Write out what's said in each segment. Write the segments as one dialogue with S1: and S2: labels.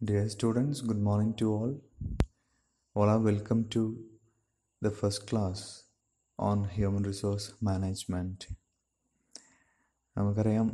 S1: Dear students, good morning to all. All are welcome to the first class on human resource management. നമുക്കറിയാം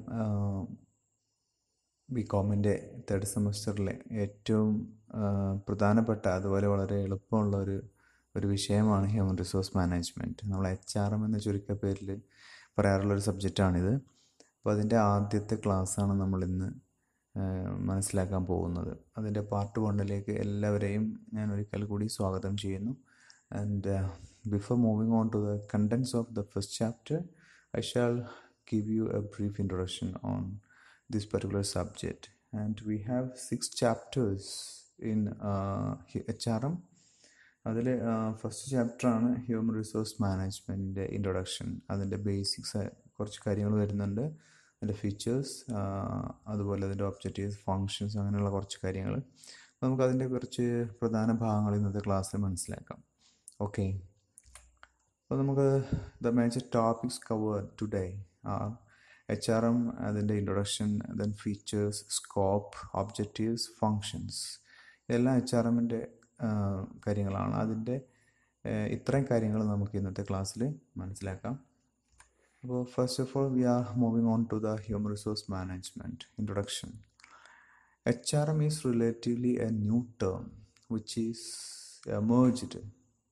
S1: ബി കോമിൻ്റെ third സെമസ്റ്ററിലെ ഏറ്റവും ആ, പ്രധാനപ്പെട്ട അതുപോലെ വളരെ എളുപ്പമുള്ള ഒരു ഒരു വിഷയമാണ് ഹ്യൂമൻ റിസോഴ്സ് മാനേജ്മെൻറ്റ് നമ്മൾ എച്ച് ആർ എം എന്ന ചുരുക്ക പേരിൽ പറയാറുള്ളൊരു സബ്ജക്റ്റാണിത് അപ്പോൾ അതിൻ്റെ ആദ്യത്തെ ക്ലാസ്സാണ് നമ്മളിന്ന് ആ, മനസ്സിലാക്കാൻ പോകുന്നത് അതിൻ്റെ പാർട്ട് വണ്ണിലേക്ക് എല്ലാവരെയും ഞാൻ ഒരിക്കൽ കൂടി സ്വാഗതം ചെയ്യുന്നു and before moving on to the contents of the first chapter I shall give you a brief introduction on this particular subject. And we have six chapters in uh, HRM. അതിൽ first ചാപ്റ്ററാണ് human resource മാനേജ്മെൻറ്റിൻ്റെ introduction അതിൻ്റെ basics കുറച്ച് കാര്യങ്ങൾ വരുന്നുണ്ട് അതിൻ്റെ features അതുപോലെ അതിൻ്റെ ഒബ്ജക്റ്റീവ്സ് ഫങ്ഷൻസ് അങ്ങനെയുള്ള കുറച്ച് കാര്യങ്ങൾ നമുക്ക് അതിൻ്റെ കുറച്ച് പ്രധാന ഭാഗങ്ങൾ ഇന്നത്തെ ക്ലാസ്സിൽ മനസ്സിലാക്കാം ഓക്കെ അപ്പോൾ നമുക്ക് the major topics cover today are H R M അതിൻ്റെ introduction then features scope objectives functions ഇതെല്ലാം എച്ച് ആർ എമ്മിൻ്റെ കാര്യങ്ങളാണ് അതിൻ്റെ ഏഹ്, ഇത്രയും കാര്യങ്ങൾ നമുക്ക് ഇന്നത്തെ ക്ലാസ്സിൽ മനസ്സിലാക്കാം അപ്പോൾ first of all we are moving on to the human resource management introduction H R M is relatively a new term which is emerged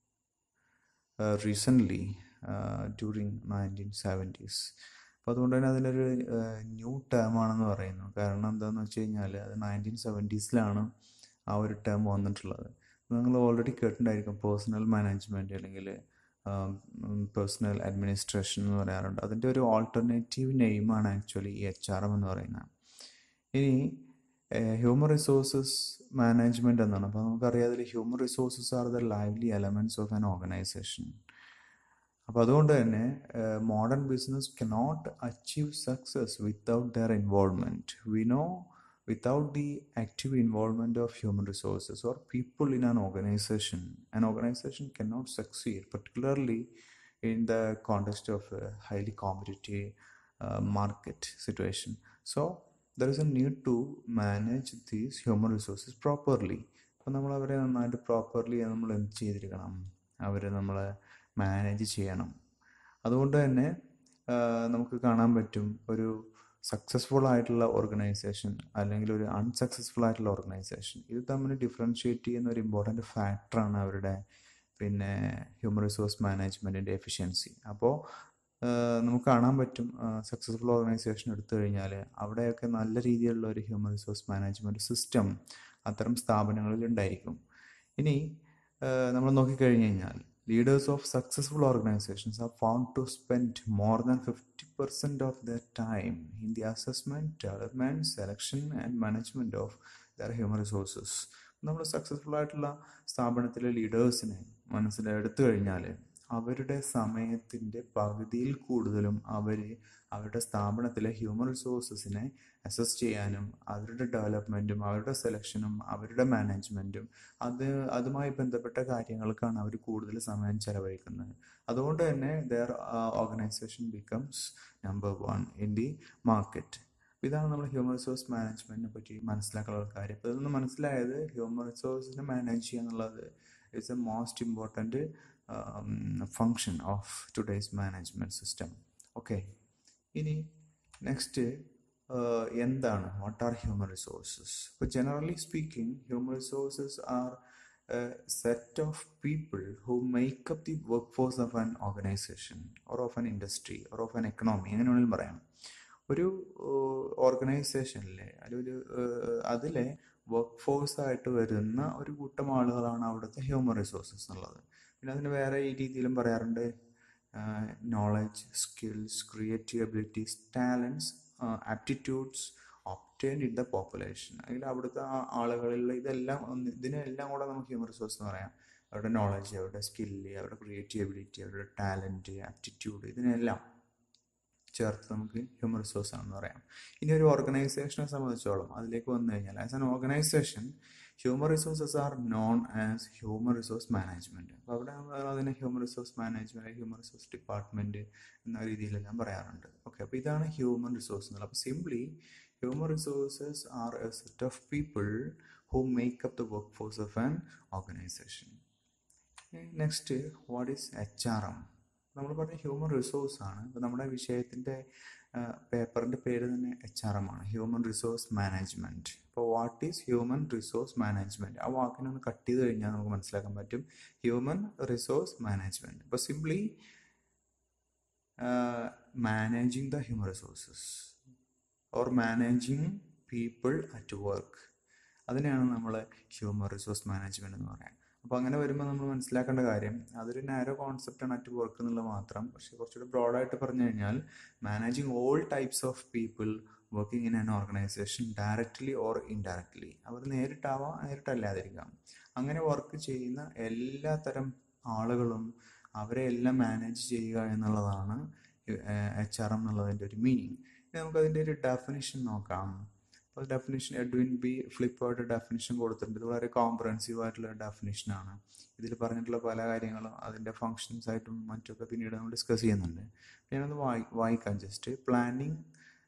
S1: recently during nineteen seventies അപ്പോൾ അതുകൊണ്ട് തന്നെ അതിനൊരു ന്യൂ ടേം ആണെന്ന് പറയുന്നു കാരണം എന്താണെന്ന് വെച്ച് കഴിഞ്ഞാൽ അത് നയൻറ്റീൻ സെവൻറ്റീസിലാണ് ആ ഒരു ടേം വന്നിട്ടുള്ളത് നിങ്ങൾ ഓൾറെഡി കേട്ടിട്ടുണ്ടായിരിക്കും പേഴ്സണൽ മാനേജ്മെൻറ്റ് അല്ലെങ്കിൽ പേഴ്സണൽ അഡ്മിനിസ്ട്രേഷൻ എന്ന് പറയാറുണ്ട് അതിൻ്റെ ഒരു ഓൾട്ടർനേറ്റീവ് നെയിമാണ് ആക്ച്വലി ഈ എച്ച് ആർ എം എന്ന് പറയുന്നത് ഇനി ഹ്യൂമൻ റിസോഴ്സസ് മാനേജ്മെൻറ്റ് എന്നാണ് അപ്പോൾ നമുക്കറിയാം അതിൽ human resources are the lively elements of an organization അപ്പോൾ അതുകൊണ്ട് തന്നെ modern business cannot achieve success without the involvement we know without the active involvement of human resources or people in an organization, an organization cannot succeed, particularly in the context of a highly competitive uh, market situation. So, there is a need to manage these human resources properly. അപ്പോൾ നമ്മൾ അവരെ നന്നായിട്ട് properly നമ്മൾ എന്ത് ചെയ്തിരിക്കണം അവരെ നമ്മൾ manage ചെയ്യണം അതുകൊണ്ട് തന്നെ ആ, നമുക്ക് കാണാൻ പറ്റും ഒരു സക്സസ്ഫുൾ ആയിട്ടുള്ള ഓർഗനൈസേഷൻ അല്ലെങ്കിൽ ഒരു അൺസക്സസ്ഫുൾ ആയിട്ടുള്ള ഓർഗനൈസേഷൻ ഇത് തമ്മിൽ ഡിഫറൻഷ്യേറ്റ് ചെയ്യുന്ന ഒരു ഇമ്പോർട്ടൻറ്റ് ഫാക്ടറാണ് അവരുടെ പിന്നെ ഹ്യൂമൻ റിസോഴ്സ് മാനേജ്മെൻറ്റിൻ്റെ എഫിഷ്യൻസി അപ്പോൾ നമുക്ക് കാണാൻ പറ്റും സക്സസ്ഫുൾ ഓർഗനൈസേഷൻ എടുത്തു കഴിഞ്ഞാൽ അവിടെയൊക്കെ നല്ല രീതിയിലുള്ള ഒരു ഹ്യൂമൻ റിസോഴ്സ് മാനേജ്മെൻറ്റ് സിസ്റ്റം അത്തരം സ്ഥാപനങ്ങളിൽ ഉണ്ടായിരിക്കും ഇനി നമ്മൾ നോക്കിക്കഴിഞ്ഞ് കഴിഞ്ഞാൽ leaders of successful organizations are found to spend more than fifty percent of the time in the assessment development selection and management of the human resources നമ്മൾ സക്സസ്ഫുൾ ആയിട്ടുള്ള സ്ഥാപനത്തിലെ ലീഡേഴ്സിനെ മനസ്സിലെടുത്തു കഴിഞ്ഞാൽ അവരുടെ സമയത്തിൻ്റെ പകുതിയിൽ കൂടുതലും അവർ അവരുടെ സ്ഥാപനത്തിലെ ഹ്യൂമൻ റിസോഴ്സസിനെ അസസ് ചെയ്യാനും അവരുടെ ഡെവലപ്മെൻറ്റും അവരുടെ സെലക്ഷനും അവരുടെ മാനേജ്മെൻറ്റും അത് അതുമായി ബന്ധപ്പെട്ട കാര്യങ്ങൾക്കാണ് അവർ കൂടുതൽ സമയം ചെലവഴിക്കുന്നത് അതുകൊണ്ട് തന്നെ the organization becomes number one in the market ഇതാണ് നമ്മൾ ഹ്യൂമൻ റിസോഴ്സ് മാനേജ്മെൻറ്റിനെ പറ്റി മനസ്സിലാക്കാനുള്ള കാര്യം അപ്പോൾ ഇതൊന്ന് മനസ്സിലായത് ഹ്യൂമൻ റിസോഴ്സിനെ മാനേജ് ചെയ്യുക എന്നുള്ളത് it's a most important function of today's management system okay ഇനി നെക്സ്റ്റ് എന്താണ് വാട്ട് ആർ ഹ്യൂമൻ റിസോഴ്സസ് ഇപ്പോൾ generally speaking human resources are set of people who make up the workforce of an organization or of an industry or of an economy അങ്ങനെ വേണമെങ്കിലും പറയാം ഒരു ഓർഗനൈസേഷനിലെ അല്ലെങ്കിൽ അതിലെ വർക്ക് ഫോഴ്സ് ആയിട്ട് വരുന്ന ഒരു കൂട്ടം ആളുകളാണ് അവിടുത്തെ ഹ്യൂമൻ റിസോഴ്സസ് എന്നുള്ളത് പിന്നെ അതിന് വേറെ ഈ രീതിയിലും പറയാറുണ്ട് knowledge skills creative abilities talents aptitudes obtain in the population അല്ലെങ്കിൽ അവിടുത്തെ ആ ആളുകളിൽ ഇതെല്ലാം ഒന്ന് ഇതിനെല്ലാം കൂടെ നമുക്ക് ഹ്യൂമൻ റിസോഴ്സ് എന്ന് പറയാം അവരുടെ നോളജ് അവരുടെ സ്കില്ല് അവരുടെ ക്രിയേറ്റീവ് എബിലിറ്റി അവരുടെ ടാലൻറ്റ് ആപ്റ്റിറ്റ്യൂഡ് ഇതിനെല്ലാം ചേർത്ത് നമുക്ക് ഹ്യൂമൻ റിസോഴ്സ് ആണെന്ന് പറയാം ഇനി ഒരു ഓർഗനൈസേഷനെ സംബന്ധിച്ചോളം അതിലേക്ക് വന്നു കഴിഞ്ഞാൽ as an organization human resources are known as human resource management അപ്പോൾ അവിടെ നമ്മൾ അതിനെ human resource management human resource department എന്ന രീതിയിലെല്ലാം പറയാറുണ്ട് ഓക്കെ അപ്പോൾ ഇതാണ് ഹ്യൂമൻ റിസോഴ്സ് എന്നുള്ളത് അപ്പോൾ simply human resources are a set of people who make up the workforce of an organization. Next what is H R M നമ്മൾ പറഞ്ഞ human resource ആണ് അപ്പോൾ നമ്മുടെ വിഷയത്തിൻ്റെ പേപ്പറിൻ്റെ പേര് തന്നെ എച്ച് ആർ എം ആണ് ഹ്യൂമൻ റിസോഴ്സ് മാനേജ്മെൻറ്റ് അപ്പോൾ what is human resource management ആ വാക്കിനെ ഒന്ന് കട്ട് ചെയ്ത് കഴിഞ്ഞാൽ നമുക്ക് മനസ്സിലാക്കാൻ പറ്റും ഹ്യൂമൻ റിസോഴ്സ് മാനേജ്മെൻറ്റ് അപ്പോൾ simply managing the human resources or managing people at work അതിനെയാണ് നമ്മൾ ഹ്യൂമൻ റിസോഴ്സ് മാനേജ്മെൻറ്റ് എന്ന് പറയാം അപ്പോൾ അങ്ങനെ വരുമ്പോൾ നമ്മൾ മനസ്സിലാക്കേണ്ട കാര്യം അതൊരു നാരോ കോൺസെപ്റ്റാണ് അറ്റ് വർക്ക് എന്നുള്ളത് മാത്രം പക്ഷേ കുറച്ചുകൂടി ബ്രോഡായിട്ട് പറഞ്ഞു കഴിഞ്ഞാൽ managing all types of people working in an organization directly or indirectly അവർ നേരിട്ടാവാം നേരിട്ടല്ലാതിരിക്കാം അങ്ങനെ വർക്ക് ചെയ്യുന്ന എല്ലാ തരം ആളുകളും അവരെ എല്ലാം മാനേജ് ചെയ്യുക എന്നുള്ളതാണ് എച്ച് ആർ എം എന്നുള്ളതിൻ്റെ ഒരു മീനിങ് ഇനി നമുക്കതിൻ്റെ ഒരു ഡെഫിനിഷൻ നോക്കാം അപ്പോൾ ഡെഫിനിഷൻ എഡ്വിൻ ബി ഫ്ലിപ്പായിട്ട് ഡെഫിനിഷൻ കൊടുത്തിട്ടുണ്ട് ഇത് വളരെ കോംപ്രഹെൻസീവ് ആയിട്ടുള്ള ഡെഫിനിഷനാണ് ഇതിൽ പറഞ്ഞിട്ടുള്ള പല കാര്യങ്ങളും അതിൻ്റെ ഫങ്ഷൻസ് ആയിട്ടും മറ്റൊക്കെ പിന്നീട് നമ്മൾ ഡിസ്കസ് ചെയ്യുന്നുണ്ട് ഞാനത് വായി വായിക്കാം just planning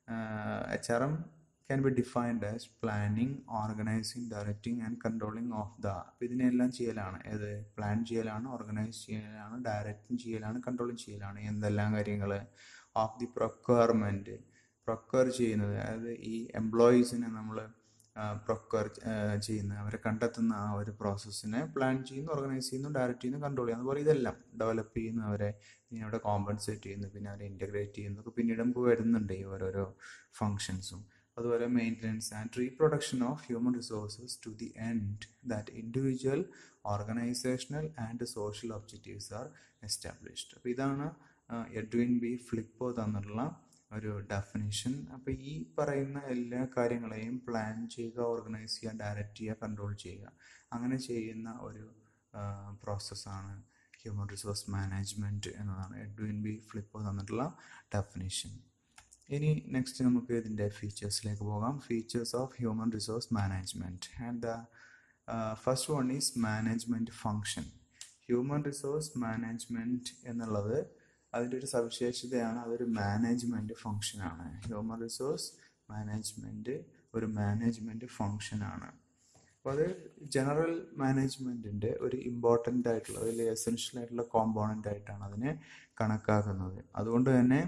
S1: H R M can be defined as planning organizing directing and controlling of the അപ്പോൾ ഇതിനെല്ലാം ചെയ്യലാണ് ഏത് പ്ലാൻ ചെയ്യലാണ് ഓർഗനൈസ് ചെയ്യലാണ് ഡയറക്റ്റിംഗ് ചെയ്യലാണ് കൺട്രോളിങ് ചെയ്യലാണ് എന്തെല്ലാം കാര്യങ്ങൾ ഓഫ് ദി പ്രൊക്വയർമെൻറ്റ് പ്രൊക്വയർ ചെയ്യുന്നത് അതായത് ഈ എംപ്ലോയീസിനെ നമ്മൾ പ്രൊക്വയർ ചെയ്യുന്ന അവരെ കണ്ടെത്തുന്ന ആ ഒരു പ്രോസസ്സിനെ പ്ലാൻ ചെയ്യുന്നു ഓർഗനൈസ് ചെയ്യുന്നു ഡയറക്റ്റ് ചെയ്യുന്നു കൺട്രോൾ ചെയ്യുന്നു അതുപോലെ ഇതെല്ലാം ഡെവലപ്പ് ചെയ്യുന്നു അവരെ പിന്നെ അവിടെ കോമ്പൻസേറ്റ് ചെയ്യുന്നു പിന്നെ അവരെ ഇൻറ്റഗ്രേറ്റ് ചെയ്യുന്നു പിന്നീട് നമുക്ക് വരുന്നുണ്ട് ഈ ഓരോരോ ഫങ്ഷൻസും അതുപോലെ maintenance and reproduction of human resources to the end that individual organizational and social objectives are established അപ്പോൾ ഇതാണ് എഡ്വിൻ ബി ഫ്ലിപ്പോ തന്നിട്ടുള്ള ഒരു ഡെഫിനിഷൻ അപ്പോൾ ഈ പറയുന്ന എല്ലാ കാര്യങ്ങളെയും പ്ലാൻ ചെയ്യുക ഓർഗനൈസ് ചെയ്യുക ഡയറക്റ്റ് ചെയ്യുക കൺട്രോൾ ചെയ്യുക അങ്ങനെ ചെയ്യുന്ന ഒരു പ്രോസസ്സാണ് ഹ്യൂമൻ റിസോഴ്സ് മാനേജ്മെൻറ്റ് എന്നതാണ് എഡ്വിൻ ബി ഫ്ലിപ്പോ തന്നിട്ടുള്ള ഡെഫിനിഷൻ ഇനി നെക്സ്റ്റ് നമുക്ക് ഇതിൻ്റെ ഫീച്ചേഴ്സിലേക്ക് പോകാം features of human resource management and the first one is management function human resource management എന്നുള്ളത് അതിൻ്റെ ഒരു സവിശേഷതയാണ് അതൊരു മാനേജ്മെൻറ്റ് ഫങ്ഷനാണ് ഹ്യൂമൻ റിസോഴ്സ് മാനേജ്മെൻറ്റ് ഒരു മാനേജ്മെൻറ്റ് ഫങ്ഷനാണ് അപ്പോൾ അത് ജനറൽ മാനേജ്മെൻറ്റിൻ്റെ ഒരു ഇമ്പോർട്ടൻ്റ് ആയിട്ടുള്ള അതിൽ എസെൻഷ്യൽ ആയിട്ടുള്ള കോമ്പോണൻ്റ് ആയിട്ടാണ് അതിനെ കണക്കാക്കുന്നത് അതുകൊണ്ട് തന്നെ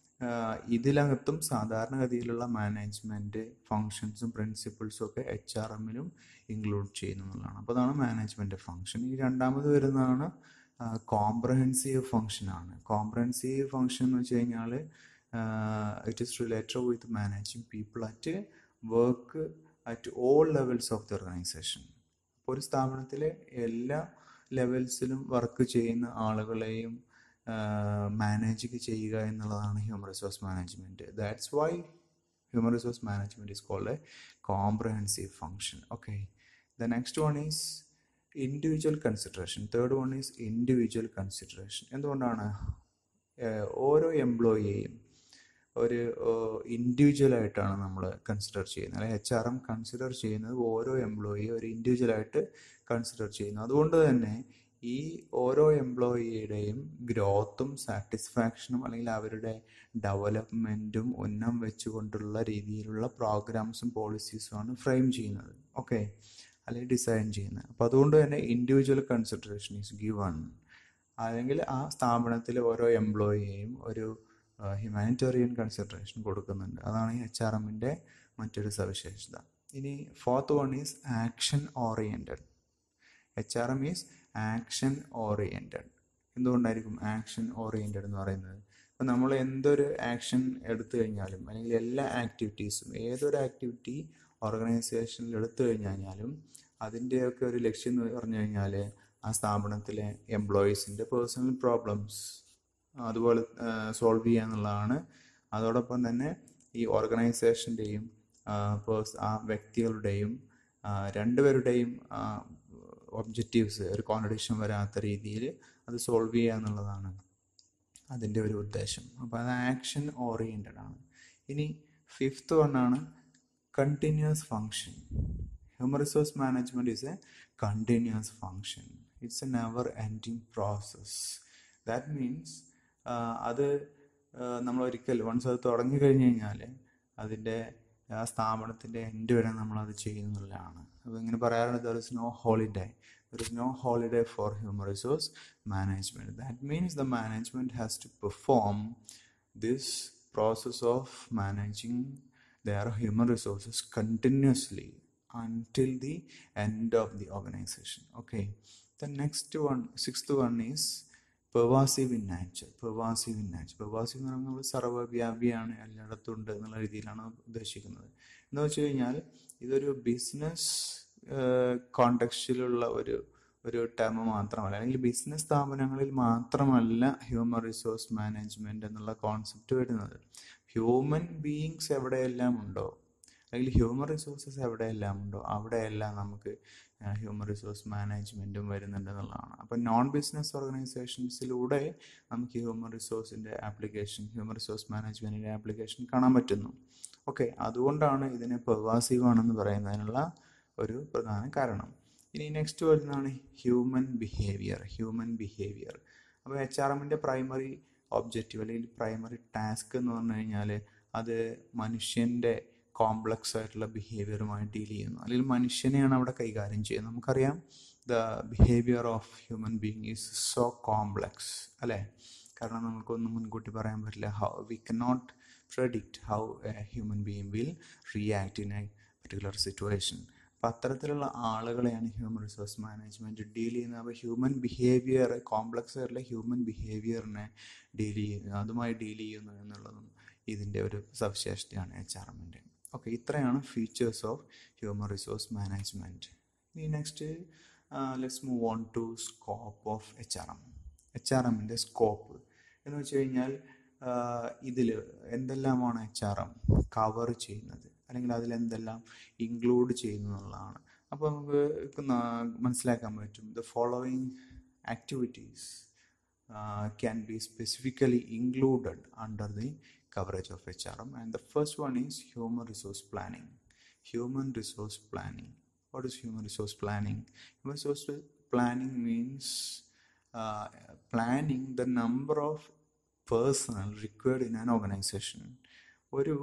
S1: ഇതിനകത്തും സാധാരണഗതിയിലുള്ള മാനേജ്മെൻറ്റ് ഫങ്ഷൻസും പ്രിൻസിപ്പിൾസും ഒക്കെ എച്ച് ആർ എമ്മിലും ഇൻക്ലൂഡ് ചെയ്യുന്നു എന്നുള്ളതാണ് അപ്പോൾ അതാണ് മാനേജ്മെൻറ്റ് ഫങ്ഷൻ ഈ രണ്ടാമത് വരുന്നതാണ് കോംപ്രഹെൻസീവ് ഫങ്ഷനാണ് കോംപ്രഹെൻസീവ് ഫങ്ഷൻ എന്ന് വെച്ച് കഴിഞ്ഞാൽ it is related with managing people at work at all levels of the organization അപ്പോൾ ഒരു സ്ഥാപനത്തിലെ എല്ലാ ലെവൽസിലും വർക്ക് ചെയ്യുന്ന ആളുകളെയും മാനേജ് ചെയ്യുക എന്നുള്ളതാണ് human resource management that's why human resource management is called a comprehensive function okay the next one is individual consideration third one is individual consideration എന്തുകൊണ്ടാണ് ഓരോ എംപ്ലോയിയെയും ഒരു ഇൻഡിവിജ്വലായിട്ടാണ് നമ്മൾ കൺസിഡർ ചെയ്യുന്നത് അല്ലെങ്കിൽ എച്ച് ആർ എം കൺസിഡർ ചെയ്യുന്നത് ഓരോ എംപ്ലോയിയെ ഒരു ഇൻഡിവിജ്വലായിട്ട് കൺസിഡർ ചെയ്യുന്നു അതുകൊണ്ട് തന്നെ ഈ ഓരോ എംപ്ലോയിയുടെയും ഗ്രോത്തും സാറ്റിസ്ഫാക്ഷനും അല്ലെങ്കിൽ അവരുടെ ഡെവലപ്മെൻറ്റും ഉന്നം വെച്ചുകൊണ്ടുള്ള രീതിയിലുള്ള പ്രോഗ്രാംസും പോളിസീസുമാണ് ഫ്രെയിം ചെയ്യുന്നത് ഓക്കെ അല്ലെങ്കിൽ ഡിസൈൻ ചെയ്യുന്നത് അപ്പോൾ അതുകൊണ്ട് തന്നെ ഇൻഡിവിജ്വൽ കൺസിഡറേഷൻ ഈസ് ഗിവൺ അല്ലെങ്കിൽ ആ സ്ഥാപനത്തിലെ ഓരോ എംപ്ലോയിയെയും ഒരു ഹ്യൂമാനിറ്റേറിയൻ കൺസിഡറേഷൻ കൊടുക്കുന്നുണ്ട് അതാണ് ഈ എച്ച് ആർ എമ്മിൻ്റെ മറ്റൊരു സവിശേഷത ഇനി fourth one is action oriented H R M is action oriented എന്തുകൊണ്ടായിരിക്കും ആക്ഷൻ ഓറിയൻറ്റഡ് എന്ന് പറയുന്നത് ഇപ്പം നമ്മൾ എന്തൊരു ആക്ഷൻ എടുത്തു കഴിഞ്ഞാലും അല്ലെങ്കിൽ എല്ലാ ആക്ടിവിറ്റീസും ഏതൊരു ആക്ടിവിറ്റി ഓർഗനൈസേഷനിൽ എടുത്തു കഴിഞ്ഞാലും അതിൻ്റെയൊക്കെ ഒരു ലക്ഷ്യം എന്ന് പറഞ്ഞു കഴിഞ്ഞാൽ ആ സ്ഥാപനത്തിലെ എംപ്ലോയീസിൻ്റെ പേഴ്സണൽ പ്രോബ്ലംസ് അതുപോലെ സോൾവ് ചെയ്യുക എന്നുള്ളതാണ് അതോടൊപ്പം തന്നെ ഈ ഓർഗനൈസേഷൻ്റെയും പേഴ്സ് ആ വ്യക്തികളുടെയും രണ്ടുപേരുടെയും ഒബ്ജക്റ്റീവ്സ് ഒരു കോൺട്രഡിക്ഷൻ വരാത്ത രീതിയിൽ അത് സോൾവ് ചെയ്യുക എന്നുള്ളതാണ് അതിൻ്റെ ഒരു ഉദ്ദേശം അപ്പോൾ അത് ആക്ഷൻ ഓറിയൻറ്റഡ് ആണ് ഇനി ഫിഫ്ത്ത് വണ്ണാണ് continuous function human resource management is a continuous function it's a never ending process that means അത് നമ്മൾ ഒരിക്കൽ വൺസ് അത് തുടങ്ങി കഴിഞ്ഞ് കഴിഞ്ഞാൽ അതിൻ്റെ ആ സ്ഥാപനത്തിൻ്റെ എൻഡ് വരെ നമ്മളത് ചെയ്യുന്നുള്ളതാണ് അപ്പോൾ ഇങ്ങനെ പറയാറുണ്ട് there is no holiday there is no holiday for human resource management that means the management has to perform this process of managing their human resources continuously until the end of the organization okay the next one sixth one is pervasive in nature pervasive in nature pervasive എന്ന് പറഞ്ഞാൽ നമ്മൾ സർവ്വവ്യാപിയാണ് എല്ലായിടത്തും ഉണ്ട് എന്നുള്ള രീതിയിലാണ് ഉദ്ദേശിക്കുന്നത് എന്ന് വെച്ച് കഴിഞ്ഞാൽ ഇതൊരു ബിസിനസ് കോണ്ടെക്സ്റ്റിലുള്ള ഒരു ഒരു ടേം മാത്രമല്ല അല്ലെങ്കിൽ ബിസിനസ് സ്ഥാപനങ്ങളിൽ മാത്രമല്ല ഹ്യൂമൻ റിസോഴ്സ് മാനേജ്മെന്റ് എന്നുള്ള കോൺസെപ്റ്റ് വരുന്നത് ഹ്യൂമൻ ബീയിങ്സ് എവിടെയെല്ലാം ഉണ്ടോ അല്ലെങ്കിൽ ഹ്യൂമൻ റിസോഴ്സസ് എവിടെയെല്ലാം ഉണ്ടോ അവിടെയെല്ലാം നമുക്ക് ഹ്യൂമൻ റിസോഴ്സ് മാനേജ്മെൻറ്റും വരുന്നുണ്ട് എന്നുള്ളതാണ് അപ്പോൾ നോൺ ബിസിനസ് ഓർഗനൈസേഷൻസിലൂടെ നമുക്ക് ഹ്യൂമൻ റിസോഴ്സിൻ്റെ ആപ്ലിക്കേഷൻ ഹ്യൂമൻ റിസോഴ്സ് മാനേജ്മെൻറ്റിൻ്റെ ആപ്ലിക്കേഷൻ കാണാൻ പറ്റുന്നു ഓക്കെ അതുകൊണ്ടാണ് ഇതിനെ പെർവാസീവ് ആണെന്ന് പറയുന്നതിനുള്ള ഒരു പ്രധാന കാരണം ഇനി നെക്സ്റ്റ് വരുന്നതാണ് ഹ്യൂമൻ ബിഹേവിയർ ഹ്യൂമൻ ബിഹേവിയർ അപ്പോൾ എച്ച് ആർ എമ്മിൻ്റെ പ്രൈമറി ഒബ്ജക്റ്റീവ് അല്ലെങ്കിൽ പ്രൈമറി ടാസ്ക് എന്ന് പറഞ്ഞു കഴിഞ്ഞാൽ അത് മനുഷ്യൻ്റെ കോംപ്ലക്സ് ആയിട്ടുള്ള ബിഹേവിയറുമായി ഡീൽ ചെയ്യുന്നു അല്ലെങ്കിൽ മനുഷ്യനെയാണ് അവിടെ കൈകാര്യം ചെയ്യുന്നത് നമുക്കറിയാം the behaviour of human being is so complex അല്ലേ കാരണം നമുക്കൊന്നും മുൻകൂട്ടി പറയാൻ പറ്റില്ല how we cannot predict how a human being will react in a particular situation അപ്പം അത്തരത്തിലുള്ള ആളുകളെയാണ് ഹ്യൂമൻ റിസോഴ്സ് മാനേജ്മെൻറ്റ് ഡീൽ ചെയ്യുന്നത് അപ്പോൾ ഹ്യൂമൻ ബിഹേവിയർ കോംപ്ലക്സ് ആയിട്ടുള്ള ഹ്യൂമൻ ബിഹേവിയറിനെ ഡീൽ ചെയ്യുന്നു അതുമായി ഡീൽ ചെയ്യുന്നു എന്നുള്ളതും ഇതിൻ്റെ ഒരു സവിശേഷതയാണ് എച്ച് ആർ എമ്മിൻ്റെ ഓക്കെ ഇത്രയാണ് features of human resource management ഇനി next let's move on to scope of H R M H R എമ്മിൻ്റെ സ്കോപ്പ് എന്ന് വെച്ച് കഴിഞ്ഞാൽ ഇതിൽ എന്തെല്ലാമാണ് എച്ച് ആർ എം കവർ ചെയ്യുന്നത് അല്ലെങ്കിൽ അതിൽ എന്തെല്ലാം ഇൻക്ലൂഡ് ചെയ്യുന്നു എന്നുള്ളതാണ് അപ്പോൾ നമുക്ക് മനസ്സിലാക്കാൻ പറ്റും the following activities can be specifically included under the coverage of HRM and the first one is human resource planning human resource planning what is human resource planning human resource planning means uh, planning the number of personnel required in an organization ഒരു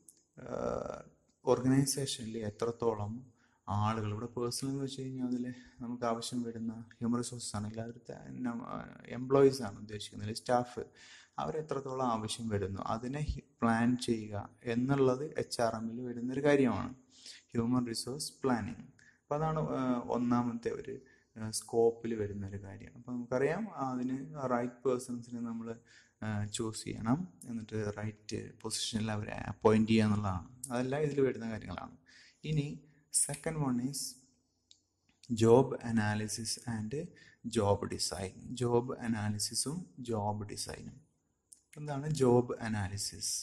S1: ഓർഗനൈസേഷനിൽ എത്രത്തോളം ആളുകൾ ഇവിടെ personal എന്ന് വെച്ച് കഴിഞ്ഞാൽ അതിൽ നമുക്ക് ആവശ്യം വരുന്ന ഹ്യൂമൻ റിസോഴ്സസ് ആണെങ്കിൽ അവർ എംപ്ലോയീസ് ആണ് ഉദ്ദേശിക്കുന്നത് സ്റ്റാഫ് അവരെത്രത്തോളം ആവശ്യം വരുന്നു അതിനെ പ്ലാൻ ചെയ്യുക എന്നുള്ളത് എച്ച് ആർ എമ്മിൽ വരുന്നൊരു കാര്യമാണ് ഹ്യൂമൻ റിസോഴ്സ് പ്ലാനിങ് അപ്പോൾ അതാണ് ഒന്നാമത്തെ ഒരു സ്കോപ്പിൽ വരുന്ന ഒരു കാര്യം അപ്പോൾ നമുക്കറിയാം അതിന് റൈറ്റ് പേഴ്സൺസിനെ നമ്മൾ ചൂസ് ചെയ്യണം എന്നിട്ട് റൈറ്റ് പൊസിഷനിൽ അവരെ അപ്പോയിൻറ്റ് ചെയ്യുക എന്നുള്ളതാണ് അതെല്ലാം ഇതിൽ വരുന്ന കാര്യങ്ങളാണ് ഇനി second one is job analysis and job design job അനാലിസിസും ജോബ് ഡിസൈനും എന്താണ് job analysis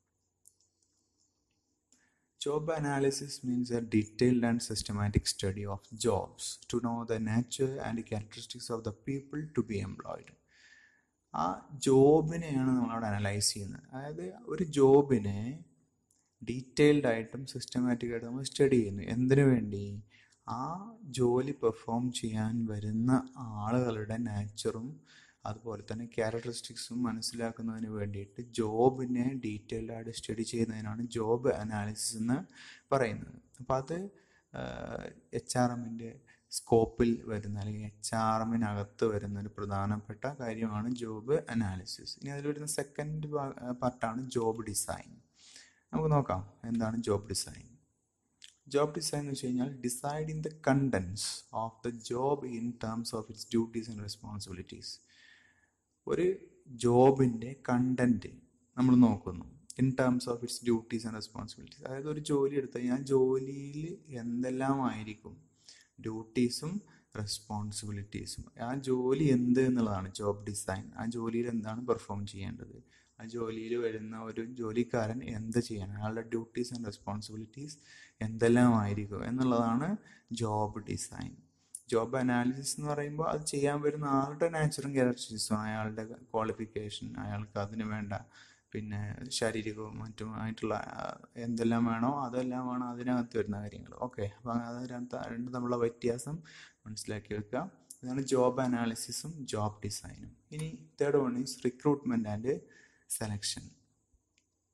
S1: Job analysis means a detailed and systematic study of jobs to know the nature and characteristics of the people to be employed. ആ ജോബിനെയാണ് നമ്മളവിടെ analyse ചെയ്യുന്നത് അതായത് ഒരു ജോബിനെ detailed ആയിട്ടും systematic ആയിട്ടും നമ്മൾ സ്റ്റഡി ചെയ്യുന്നു എന്തിനു വേണ്ടി ആ ജോലി പെർഫോം ചെയ്യാൻ വരുന്ന ആളുകളുടെ നാച്ചറും അതുപോലെ തന്നെ ക്യാരക്ടറിസ്റ്റിക്സും മനസ്സിലാക്കുന്നതിന് വേണ്ടിയിട്ട് ജോബിനെ ഡീറ്റെയിൽഡ് ആയിട്ട് സ്റ്റഡി ചെയ്യുന്നതിനാണ് ജോബ് അനാലിസിസ് എന്ന് പറയുന്നത് അപ്പോൾ അത് എച്ച് ആർ എമ്മിൻ്റെ സ്കോപ്പിൽ വരുന്ന അല്ലെങ്കിൽ എച്ച് ആർ എമ്മിനകത്ത് വരുന്ന ഒരു പ്രധാനപ്പെട്ട കാര്യമാണ് ജോബ് അനാലിസിസ് ഇനി അതിൽ വരുന്ന സെക്കൻഡ് പാർട്ടാണ് ജോബ് ഡിസൈൻ നമുക്ക് നോക്കാം എന്താണ് ജോബ് ഡിസൈൻ ജോബ് ഡിസൈൻ എന്ന് വെച്ച് കഴിഞ്ഞാൽ deciding the contents of the job in terms of its duties and responsibilities ഒരു ജോബിൻ്റെ കണ്ടൻറ്റ് നമ്മൾ നോക്കുന്നു in terms of its duties and responsibilities അതായത് ഒരു ജോലി എടുത്തു കഴിഞ്ഞാൽ ജോലിയിൽ എന്തെല്ലാം ആയിരിക്കും ഡ്യൂട്ടീസും റെസ്പോൺസിബിലിറ്റീസും ആ ജോലി എന്ത് എന്നുള്ളതാണ് ജോബ് ഡിസൈൻ ആ ജോലിയിൽ എന്താണ് പെർഫോം ചെയ്യേണ്ടത് ആ ജോലിയിൽ വരുന്ന ഒരു ജോലിക്കാരൻ എന്ത് ചെയ്യണം അയാളുടെ ഡ്യൂട്ടീസ് ആൻഡ് റെസ്പോൺസിബിലിറ്റീസ് എന്തെല്ലാം ആയിരിക്കും എന്നുള്ളതാണ് ജോബ് ഡിസൈൻ ജോബ് അനാലിസിസ് എന്ന് പറയുമ്പോൾ അത് ചെയ്യാൻ വരുന്ന ആളുടെ നാച്ചുറൽ ക്യാരക്ടറിസ്റ്റിക്സും അയാളുടെ ക്വാളിഫിക്കേഷൻ അയാൾക്ക് അതിന് വേണ്ട പിന്നെ ശാരീരികവും മറ്റുമായിട്ടുള്ള എന്തെല്ലാം വേണോ അതെല്ലാമാണ് അതിനകത്ത് വരുന്ന കാര്യങ്ങൾ ഓക്കെ അപ്പം അത് രണ്ട് രണ്ട് തമ്മിലുള്ള വ്യത്യാസം മനസ്സിലാക്കി വെക്കുക ഇതാണ് ജോബ് അനാലിസിസും ജോബ് ഡിസൈനും ഇനി third one is recruitment and selection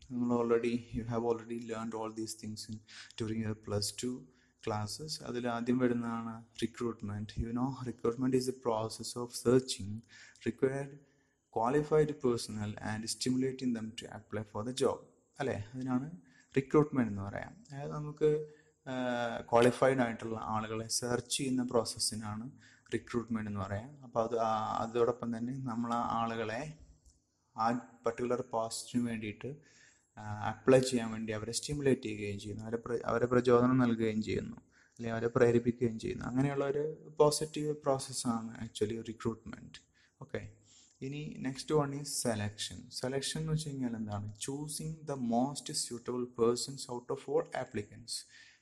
S1: നമ്മൾ already you have already learn all these things in during your plus two classes അതിൽ ആദ്യം വരുന്നതാണ് recruitment you know recruitment is a process of searching required qualified personnel and stimulating them to apply for the job അല്ലേ അതിനാണ് recruitment എന്ന് പറയാം അതായത് നമുക്ക് qualified ആയിട്ടുള്ള ആളുകളെ സെർച്ച് ചെയ്യുന്ന പ്രോസസ്സിനാണ് റിക്രൂട്ട്മെൻറ്റ് എന്ന് പറയാം അപ്പോൾ അത് അതോടൊപ്പം തന്നെ നമ്മൾ ആ ആളുകളെ ആ പർട്ടിക്കുലർ പോസ്റ്റിന് വേണ്ടിയിട്ട് അപ്ലൈ ചെയ്യാൻ വേണ്ടി അവരെ സ്റ്റിമുലേറ്റ് ചെയ്യുകയും ചെയ്യുന്നു അവരെ അവരെ പ്രചോദനം നൽകുകയും ചെയ്യുന്നു അല്ലെങ്കിൽ അവരെ പ്രേരിപ്പിക്കുകയും ചെയ്യുന്നു അങ്ങനെയുള്ള ഒരു പോസിറ്റീവ് പ്രോസസ്സാണ് ആക്ച്വലി റിക്രൂട്ട്മെൻറ്റ് ഓക്കെ ഇനി next one is selection selection എന്ന് വെച്ച് കഴിഞ്ഞാൽ എന്താണ് choosing the most suitable persons out of all applicants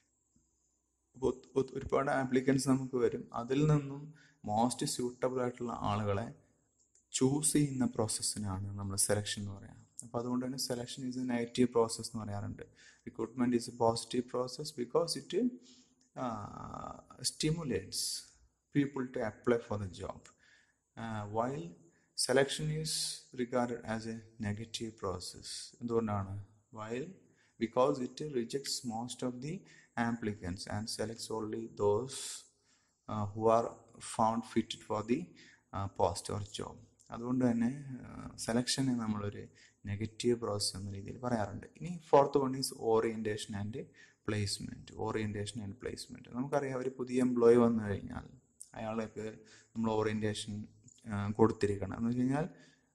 S1: ഒരുപാട് ആപ്ലിക്കൻസ് നമുക്ക് വരും അതിൽ നിന്നും മോസ്റ്റ് സ്യൂട്ടബിൾ ആയിട്ടുള്ള ആളുകളെ ചൂസ് ചെയ്യുന്ന പ്രോസസ്സിനാണ് നമ്മൾ സെലക്ഷൻ എന്ന് പറയാം അപ്പോൾ അതുകൊണ്ട് തന്നെ selection is a negative process എന്ന് പറയാറുണ്ട് recruitment is a positive process because it stimulates people to apply for the job while selection is regarded as a negative process എന്തുകൊണ്ടാണ് while because it rejects most of the applicants and selects only those uh, who are found fitted for the uh, post or job അതുകൊണ്ട് തന്നെ സെലക്ഷനെ നമ്മളൊരു negative process എന്ന രീതിയിൽ പറയാറുണ്ട് ഇനി fourth one is orientation and placement orientation and placement നമുക്കറിയാം ഒരു പുതിയ എംപ്ലോയി വന്നു കഴിഞ്ഞാൽ അയാൾക്ക് നമ്മൾ ഓറിയൻറ്റേഷൻ കൊടുത്തിരിക്കണം എന്ന് വെച്ച് കഴിഞ്ഞാൽ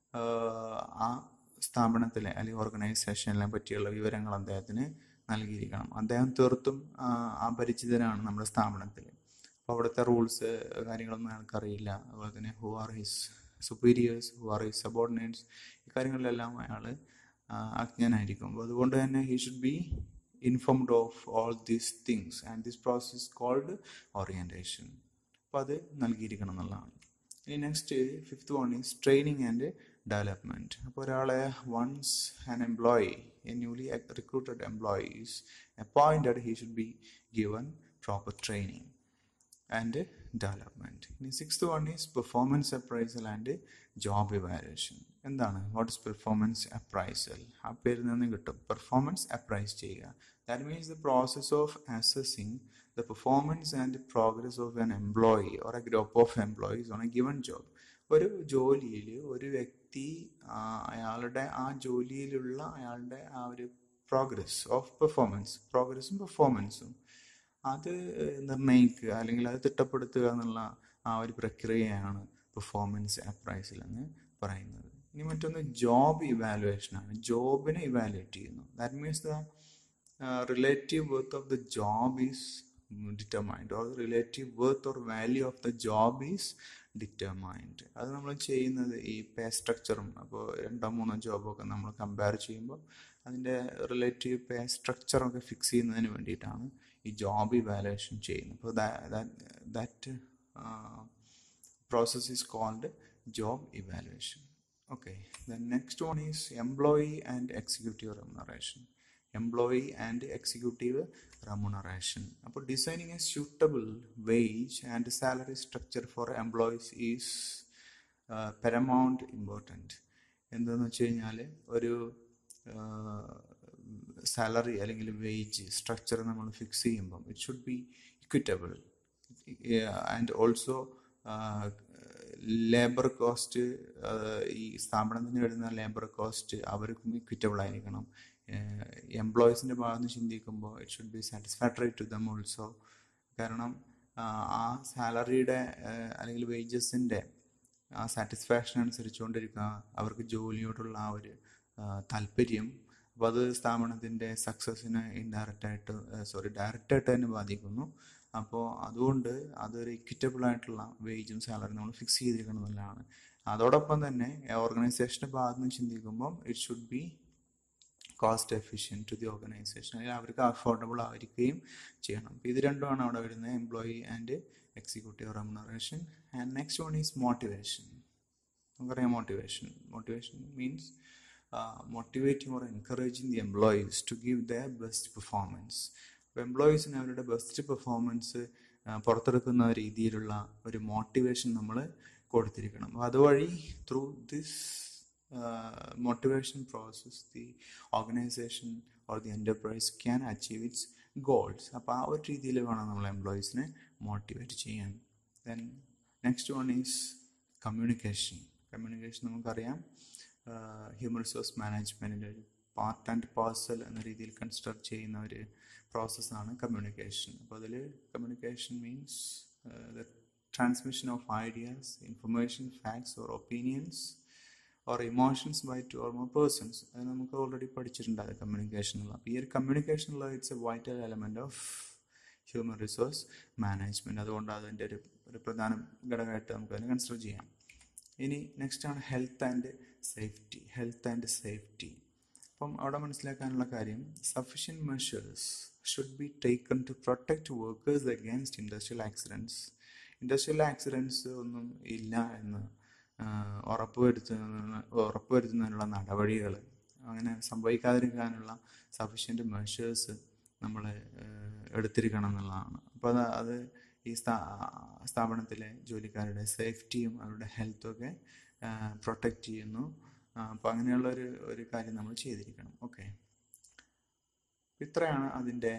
S1: ആ സ്ഥാപനത്തിലെ അല്ലെങ്കിൽ ഓർഗനൈസേഷനിലെ പറ്റിയുള്ള വിവരങ്ങൾ അദ്ദേഹത്തിന് നൽകിയിരിക്കണം അദ്ദേഹം തീർത്തും അപരിചിതനാണ് നമ്മുടെ സ്ഥാപനത്തിൽ അപ്പോൾ അവിടുത്തെ റൂൾസ് കാര്യങ്ങളൊന്നും അയാൾക്കറിയില്ല അതുപോലെ തന്നെ who are his superiors who are his subordinates ഈ കാര്യങ്ങളിലെല്ലാം അയാൾ അജ്ഞനായിരിക്കും അപ്പോൾ അതുകൊണ്ട് തന്നെ he should be informed of all these things and this process called orientation അപ്പോൾ അത് നൽകിയിരിക്കണം എന്നുള്ളതാണ് ഇനി next fifth one is training and development അപ്പോൾ ഒരാളെ once an employee a newly recruited employees appointed he should be given proper training and development ഇനി sixth one is performance appraisal and job evaluation എന്താണ് what is performance appraisal ആ പേരിൽ നിന്ന് കിട്ടും performance appraise ചെയ്യുക that means the process of assessing the performance and progress of an employee or a group of employees on a given job ഒരു ജോലിയിൽ ഒരു വ്യക്തി അയാളുടെ ആ ജോലിയിലുള്ള അയാളുടെ ആ ഒരു പ്രോഗ്രസ് ഓഫ് പെർഫോമൻസ് പ്രോഗ്രസ്സും പെർഫോമൻസും അത് നിർണ്ണയിക്കുക അല്ലെങ്കിൽ അത് തിട്ടപ്പെടുത്തുക എന്നുള്ള ആ ഒരു പ്രക്രിയയാണ് പെർഫോമൻസ് അപ്രൈസിൽ എന്ന് പറയുന്നത് ഇനി മറ്റൊന്ന് ജോബ് ഇവാലുവേഷനാണ് ജോബിനെ ഇവാലുവേറ്റ് ചെയ്യുന്നു that means the relative worth of the job is determined or relative worth or value of the job is determined അത് നമ്മൾ ചെയ്യുന്നത് ഈ പേ സ്ട്രക്ചറും അപ്പോൾ രണ്ടോ മൂന്നോ ജോബൊക്കെ നമ്മൾ കമ്പയർ ചെയ്യുമ്പോൾ അതിൻ്റെ റിലേറ്റീവ് പേ സ്ട്രക്ചറൊക്കെ ഫിക്സ് ചെയ്യുന്നതിന് വേണ്ടിയിട്ടാണ് ഈ ജോബ് ഇവാലുവേഷൻ ചെയ്യുന്നത് അപ്പോൾ that process is called job evaluation okay the next one is employee and executive remuneration employee and executive remuneration അപ്പോൾ designing a suitable wage and salary structure for employees is paramount important എന്താണെന്ന് വെച്ച് കഴിഞ്ഞാൽ ഒരു salary അല്ലെങ്കിൽ wage structure നമ്മൾ fix ചെയ്യുമ്പം it should be equitable and also labour cost ഈ സ്ഥാപനത്തിന് വരുന്ന ലേബർ കോസ്റ്റ് അവർക്കും ഇക്വിറ്റബിൾ ആയിരിക്കണം എംപ്ലോയീസിൻ്റെ ഭാഗത്ത് നിന്ന് ചിന്തിക്കുമ്പോൾ it should be satisfactory to them also കാരണം ആ സാലറിയുടെ അല്ലെങ്കിൽ വേജസിൻ്റെ ആ സാറ്റിസ്ഫാക്ഷൻ അനുസരിച്ചുകൊണ്ടിരിക്കുക അവർക്ക് ജോലിയോടുള്ള ആ ഒരു താല്പര്യം അപ്പോൾ അത് സ്ഥാപനത്തിൻ്റെ സക്സസ്സിനെ ഇൻഡയറക്റ്റായിട്ട് സോറി ഡയറക്റ്റായിട്ട് തന്നെ ബാധിക്കുന്നു അപ്പോൾ അതുകൊണ്ട് അതൊരു ഇക്വിറ്റബിൾ ആയിട്ടുള്ള വേജും സാലറി നമ്മൾ ഫിക്സ് ചെയ്തിരിക്കണം എന്നുള്ളതാണ് അതോടൊപ്പം തന്നെ ഓർഗനൈസേഷൻ്റെ ഭാഗത്ത് നിന്ന് ചിന്തിക്കുമ്പം it should be cost efficient to the organization അല്ലെങ്കിൽ അവർക്ക് അഫോർഡബിൾ ആയിരിക്കുകയും ചെയ്യണം അപ്പോൾ ഇത് രണ്ടുമാണ് അവിടെ വരുന്നത് employee and executive remuneration and next one is motivation നമുക്കറിയാം motivation motivation means motivating or encouraging the employees to give the best performance അപ്പോൾ എംപ്ലോയീസിന് അവരുടെ ബെസ്റ്റ് പെർഫോമൻസ് പുറത്തെടുക്കുന്ന രീതിയിലുള്ള ഒരു മോട്ടിവേഷൻ നമ്മൾ കൊടുത്തിരിക്കണം അപ്പോൾ അതുവഴി through this motivation process the organization or the enterprise can achieve its goals അപ്പോൾ ആ ഒരു രീതിയിൽ വേണം നമ്മൾ എംപ്ലോയീസിനെ മോട്ടിവേറ്റ് ചെയ്യാൻ then next one is communication communication നമുക്കറിയാം ഹ്യൂമൻ റിസോഴ്സ് മാനേജ്മെൻറ്റിൻ്റെ ഒരു പാർട്ട് ആൻഡ് പാർസൽ എന്ന രീതിയിൽ കൺസിഡർ ചെയ്യുന്ന ഒരു പ്രോസസ്സാണ് കമ്മ്യൂണിക്കേഷൻ അപ്പോൾ അതിൽ communication means the transmission of ideas, information, facts, or opinions, or emotions by two or more persons. അത് നമുക്ക് ഓൾറെഡി പഠിച്ചിട്ടുണ്ട് കമ്മ്യൂണിക്കേഷനുള്ള അപ്പോൾ ഈ ഒരു കമ്മ്യൂണിക്കേഷനുള്ള it's a vital element of human resource management അതുകൊണ്ട് അതിൻ്റെ ഒരു ഒരു പ്രധാന ഘടകമായിട്ട് നമുക്ക് അതിനെ കൺസിഡർ ചെയ്യാം ഇനി നെക്സ്റ്റ് ആണ് health and safety health and safety അപ്പം അവിടെ മനസ്സിലാക്കാനുള്ള കാര്യം sufficient measures should be taken to protect workers against industrial accidents industrial accidents ഒന്നും ഇല്ല എന്ന് ഉറപ്പുവരുത്തുന്ന ഉറപ്പുവരുത്തുന്നതിനുള്ള നടപടികൾ അങ്ങനെ സംഭവിക്കാതിരിക്കാനുള്ള സഫീഷ്യൻറ്റ് മെഷേഴ്സ് നമ്മൾ എടുത്തിരിക്കണം എന്നുള്ളതാണ് അപ്പോൾ അത് അത് ഈ സ്ഥാ സ്ഥാപനത്തിലെ ജോലിക്കാരുടെ സേഫ്റ്റിയും അവരുടെ ഹെൽത്തും ഒക്കെ പ്രൊട്ടക്റ്റ് ചെയ്യുന്നു അപ്പോൾ അങ്ങനെയുള്ള ഒരു ഒരു കാര്യം നമ്മൾ ചെയ്തിരിക്കണം ഓക്കെ ഇത്രയാണ് അതിൻ്റെ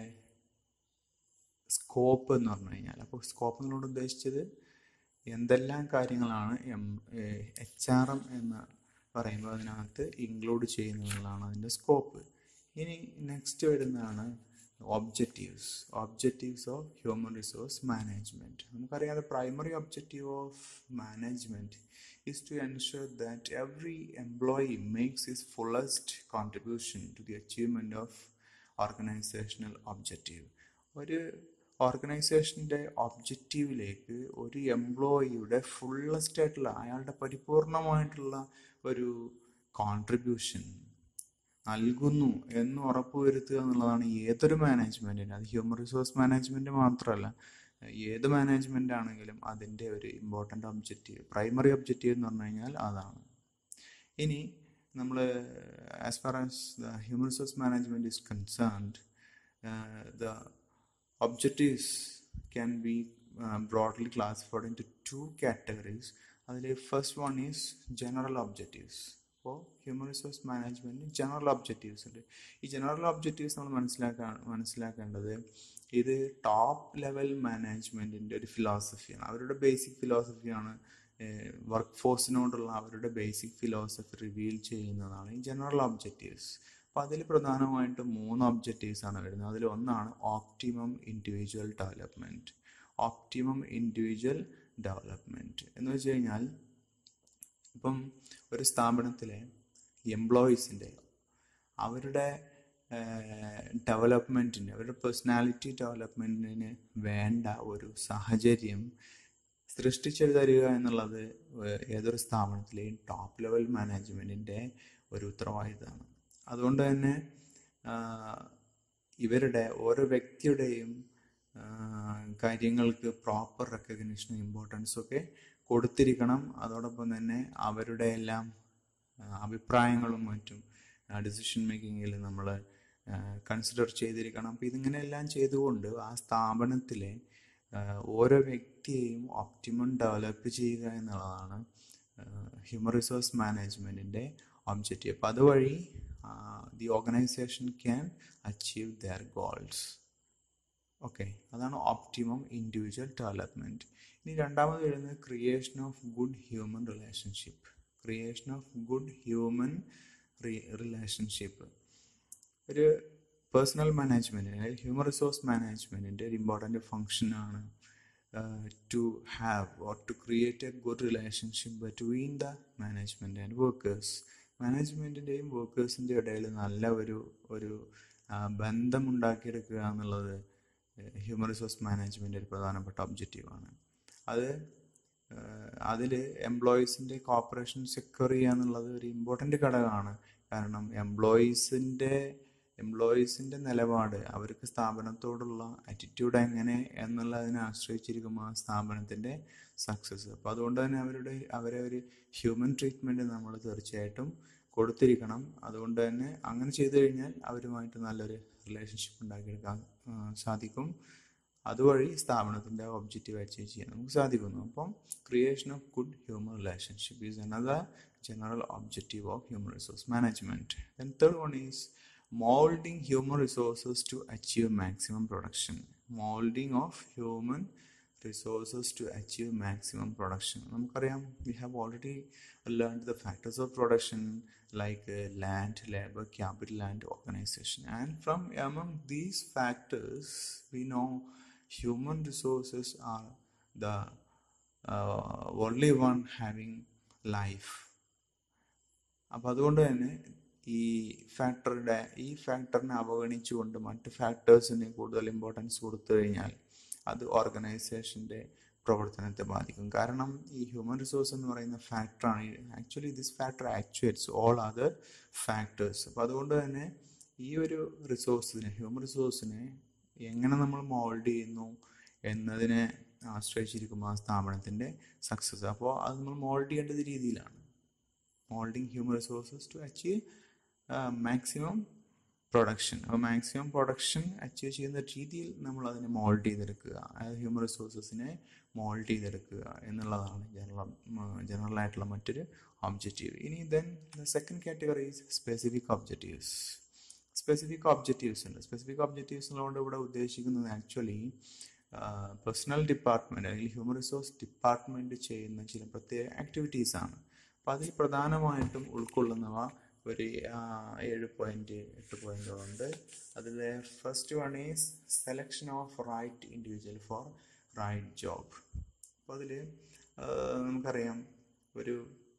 S1: സ്കോപ്പ് എന്ന് പറഞ്ഞു കഴിഞ്ഞാൽ അപ്പോൾ സ്കോപ്പ് എന്നുകൊണ്ട് ഉദ്ദേശിച്ചത് എന്തെല്ലാം കാര്യങ്ങളാണ് എം എച്ച് ആർ എം എന്ന് പറയുമ്പോൾ അതിനകത്ത് ഇൻക്ലൂഡ് ചെയ്യുന്നതാണ് അതിൻ്റെ സ്കോപ്പ് ഇനി നെക്സ്റ്റ് വരുന്നതാണ് objectives objectives of human resource management നമുക്കറിയാം primary objective of management is to ensure that every employee makes his fullest contribution to the achievement of organizational objective. ഒരു ഓർഗനൈസേഷൻ്റെ ഒബ്ജക്റ്റീവിലേക്ക് ഒരു എംപ്ലോയിയുടെ ഫുള്ളസ്റ്റ് ആയിട്ടുള്ള അയാളുടെ പരിപൂർണമായിട്ടുള്ള ഒരു കോൺട്രിബ്യൂഷൻ നൽകുന്നു എന്ന് ഉറപ്പുവരുത്തുക എന്നുള്ളതാണ് ഏതൊരു മാനേജ്മെൻറ്റിന് അത് ഹ്യൂമൻ റിസോഴ്സ് മാനേജ്മെൻറ്റ് മാത്രമല്ല ഏത് മാനേജ്മെൻ്റ് ആണെങ്കിലും അതിൻ്റെ ഒരു ഇമ്പോർട്ടൻ്റ് ഒബ്ജക്റ്റീവ് പ്രൈമറി ഒബ്ജക്റ്റീവ് എന്ന് പറഞ്ഞു കഴിഞ്ഞാൽ അതാണ് ഇനി നമ്മൾ as far as the human resource management is concerned the objectives can be uh, broadly classified into two categories അതിൽ first one is general objectives അപ്പോൾ human resource management general objectives ഉണ്ട് ഈ ജനറൽ ഒബ്ജക്റ്റീവ്സ് നമ്മൾ മനസ്സിലാക്കാ മനസ്സിലാക്കേണ്ടത് ഇത് top level മാനേജ്മെൻറ്റിൻ്റെ ഒരു ഫിലോസഫിയാണ് അവരുടെ basic ഫിലോസഫിയാണ് work ഫോഴ്സിനോടുള്ള അവരുടെ ബേസിക് ഫിലോസഫി റിവീൽ ചെയ്യുന്നതാണ് ഈ ജനറൽ ഒബ്ജക്റ്റീവ്സ് അപ്പോൾ അതിൽ പ്രധാനമായിട്ടും മൂന്ന് ഒബ്ജക്റ്റീവ്സ് ആണ് വരുന്നത് അതിൽ ഒന്നാണ് optimum individual development optimum individual development എന്ന് വെച്ച് കഴിഞ്ഞാൽ ഇപ്പം ഒരു സ്ഥാപനത്തിലെ എംപ്ലോയീസിൻ്റെ അവരുടെ ഡെവലപ്മെൻറ്റിന് അവരുടെ പേഴ്സണാലിറ്റി ഡെവലപ്മെൻറ്റിന് വേണ്ട ഒരു സാഹചര്യം സൃഷ്ടിച്ചു തരിക എന്നുള്ളത് ഏതൊരു സ്ഥാപനത്തിലെയും ടോപ്പ് ലെവൽ മാനേജ്മെൻറ്റിൻ്റെ ഒരു ഉത്തരവാദിത്തമാണ് അതുകൊണ്ട് തന്നെ ഇവരുടെ ഓരോ വ്യക്തിയുടെയും കാര്യങ്ങൾക്ക് പ്രോപ്പർ റെക്കഗ്നിഷനും ഇമ്പോർട്ടൻസും ഒക്കെ കൊടുത്തിരിക്കണം അതോടൊപ്പം തന്നെ അവരുടെ എല്ലാം അഭിപ്രായങ്ങളും മറ്റും ഡിസിഷൻ മേക്കിങ്ങിൽ നമ്മൾ കൺസിഡർ ചെയ്തിരിക്കണം അപ്പോൾ ഇതിങ്ങനെയെല്ലാം ചെയ്തുകൊണ്ട് ആ സ്ഥാപനത്തിലെ ഓരോ വ്യക്തിയെയും ഒപ്റ്റിമം ഡെവലപ്പ് ചെയ്യുക എന്നുള്ളതാണ് ഹ്യൂമൻ റിസോഴ്സ് മാനേജ്മെൻറ്റിൻ്റെ ഒബ്ജക്റ്റീവ് അപ്പോൾ അതുവഴി the organization can achieve their goals okay അതാണ് ഓപ്റ്റിമം ഇൻഡിവിജ്വൽ ഡെവലപ്മെൻറ്റ് ഇനി രണ്ടാമത് വരുന്നത് creation of good human relationship creation of good human relationship ഒരു പേഴ്സണൽ മാനേജ്മെൻറ്റിന് അല്ലെങ്കിൽ ഹ്യൂമൻ റിസോഴ്സ് മാനേജ്മെൻറ്റിൻ്റെ ഒരു ഇമ്പോർട്ടൻ്റ് ഫങ്ഷനാണ് to have or to create a good relationship between the management and workers മാനേജ്മെൻറ്റിൻ്റെയും വർക്കേഴ്സിൻ്റെ ഇടയിൽ നല്ല ഒരു ഒരു ബന്ധം ഉണ്ടാക്കിയെടുക്കുക എന്നുള്ളത് ഹ്യൂമൻ റിസോഴ്സ് മാനേജ്മെൻ്റ് ഒരു പ്രധാനപ്പെട്ട ഒബ്ജക്റ്റീവാണ് അത് അതിൽ എംപ്ലോയീസിൻ്റെ കോപ്പറേഷൻ സെക്യൂർ ചെയ്യുക എന്നുള്ളത് ഒരു ഇമ്പോർട്ടൻ്റ് ഘടകമാണ് കാരണം എംപ്ലോയീസിൻ്റെ എംപ്ലോയീസിൻ്റെ നിലപാട് അവർക്ക് സ്ഥാപനത്തോടുള്ള ആറ്റിറ്റ്യൂഡ് എങ്ങനെ എന്നുള്ളതിനെ ആശ്രയിച്ചിരിക്കും ആ സ്ഥാപനത്തിൻ്റെ സക്സസ് അപ്പോൾ അതുകൊണ്ട് തന്നെ അവരുടെ അവരെ ഒരു ഹ്യൂമൻ ട്രീറ്റ്മെൻറ്റ് നമ്മൾ തീർച്ചയായിട്ടും കൊടുത്തിരിക്കണം അതുകൊണ്ട് തന്നെ അങ്ങനെ ചെയ്തു കഴിഞ്ഞാൽ അവരുമായിട്ട് നല്ലൊരു റിലേഷൻഷിപ്പ് ഉണ്ടാക്കിയെടുക്കാൻ സാധിക്കും അതുവഴി സ്ഥാപനത്തിൻ്റെ ഒബ്ജക്റ്റീവ് അച്ചീവ് ചെയ്യാൻ നമുക്ക് സാധിക്കുന്നു അപ്പം creation of good human relationship is another general objective of human resource management. Then third one is molding human resources to achieve maximum production. Molding of human resources to achieve maximum production. നമുക്കറിയാം we have already learned the factors of production like uh, land, labor, capital and organization. And from among these factors, we know human resources are the uh, only one having life അപ്പം അതുകൊണ്ട് തന്നെ ഈ ഫാക്ടറുടെ ഈ ഫാക്ടറിനെ അവഗണിച്ചുകൊണ്ട് മറ്റ് ഫാക്ടേഴ്സിന് കൂടുതൽ importance കൊടുത്തു കഴിഞ്ഞാൽ അത് ഓർഗനൈസേഷൻ്റെ പ്രവർത്തനത്തെ ബാധിക്കും കാരണം ഈ ഹ്യൂമൻ റിസോഴ്സ് എന്ന് പറയുന്ന ഫാക്ടറാണ് actually this factor actuates all other factors അപ്പം അതുകൊണ്ട് തന്നെ ഈ ഒരു റിസോഴ്സിനെ ഹ്യൂമൻ റിസോഴ്സിനെ എങ്ങനെ നമ്മൾ മോൾഡ് ചെയ്യുന്നു എന്നതിനെ ആശ്രയിച്ചിരിക്കും ആ സ്ഥാപനത്തിൻ്റെ സക്സസ് അപ്പോൾ അത് നമ്മൾ മോൾഡ് ചെയ്യേണ്ടത് രീതിയിലാണ് moulding human resources to achieve maximum production അപ്പോൾ മാക്സിമം പ്രൊഡക്ഷൻ അച്ചീവ് ചെയ്യുന്ന രീതിയിൽ നമ്മൾ അതിനെ മോൾഡ് ചെയ്തെടുക്കുക അതായത് ഹ്യൂമൻ റിസോഴ്സസിനെ മോൾഡ് ചെയ്തെടുക്കുക എന്നുള്ളതാണ് ജനറൽ ജനറൽ ആയിട്ടുള്ള മറ്റൊരു ഒബ്ജക്റ്റീവ് ഇനി then the second category is specific objectives specific objectives ഉണ്ട് സ്പെസിഫിക് ഒബ്ജക്റ്റീവ്സ് എന്നുകൊണ്ട് ഇവിടെ ഉദ്ദേശിക്കുന്നത് ആക്ച്വലി പേഴ്സണൽ ഡിപ്പാർട്ട്മെൻറ്റ് അല്ലെങ്കിൽ ഹ്യൂമൻ റിസോഴ്സ് ഡിപ്പാർട്ട്മെൻറ്റ് ചെയ്യുന്ന ചില പ്രത്യേക ആക്ടിവിറ്റീസ് ആണ് അപ്പോൾ അതിൽ പ്രധാനമായിട്ടും ഉൾക്കൊള്ളുന്നവ ഒരു ഏഴ് പോയിന്റ് എട്ട് പോയിന്റുകളുണ്ട് അതിൽ first one is selection of right individual for right job അപ്പോൾ അതിൽ നമുക്കറിയാം ഒരു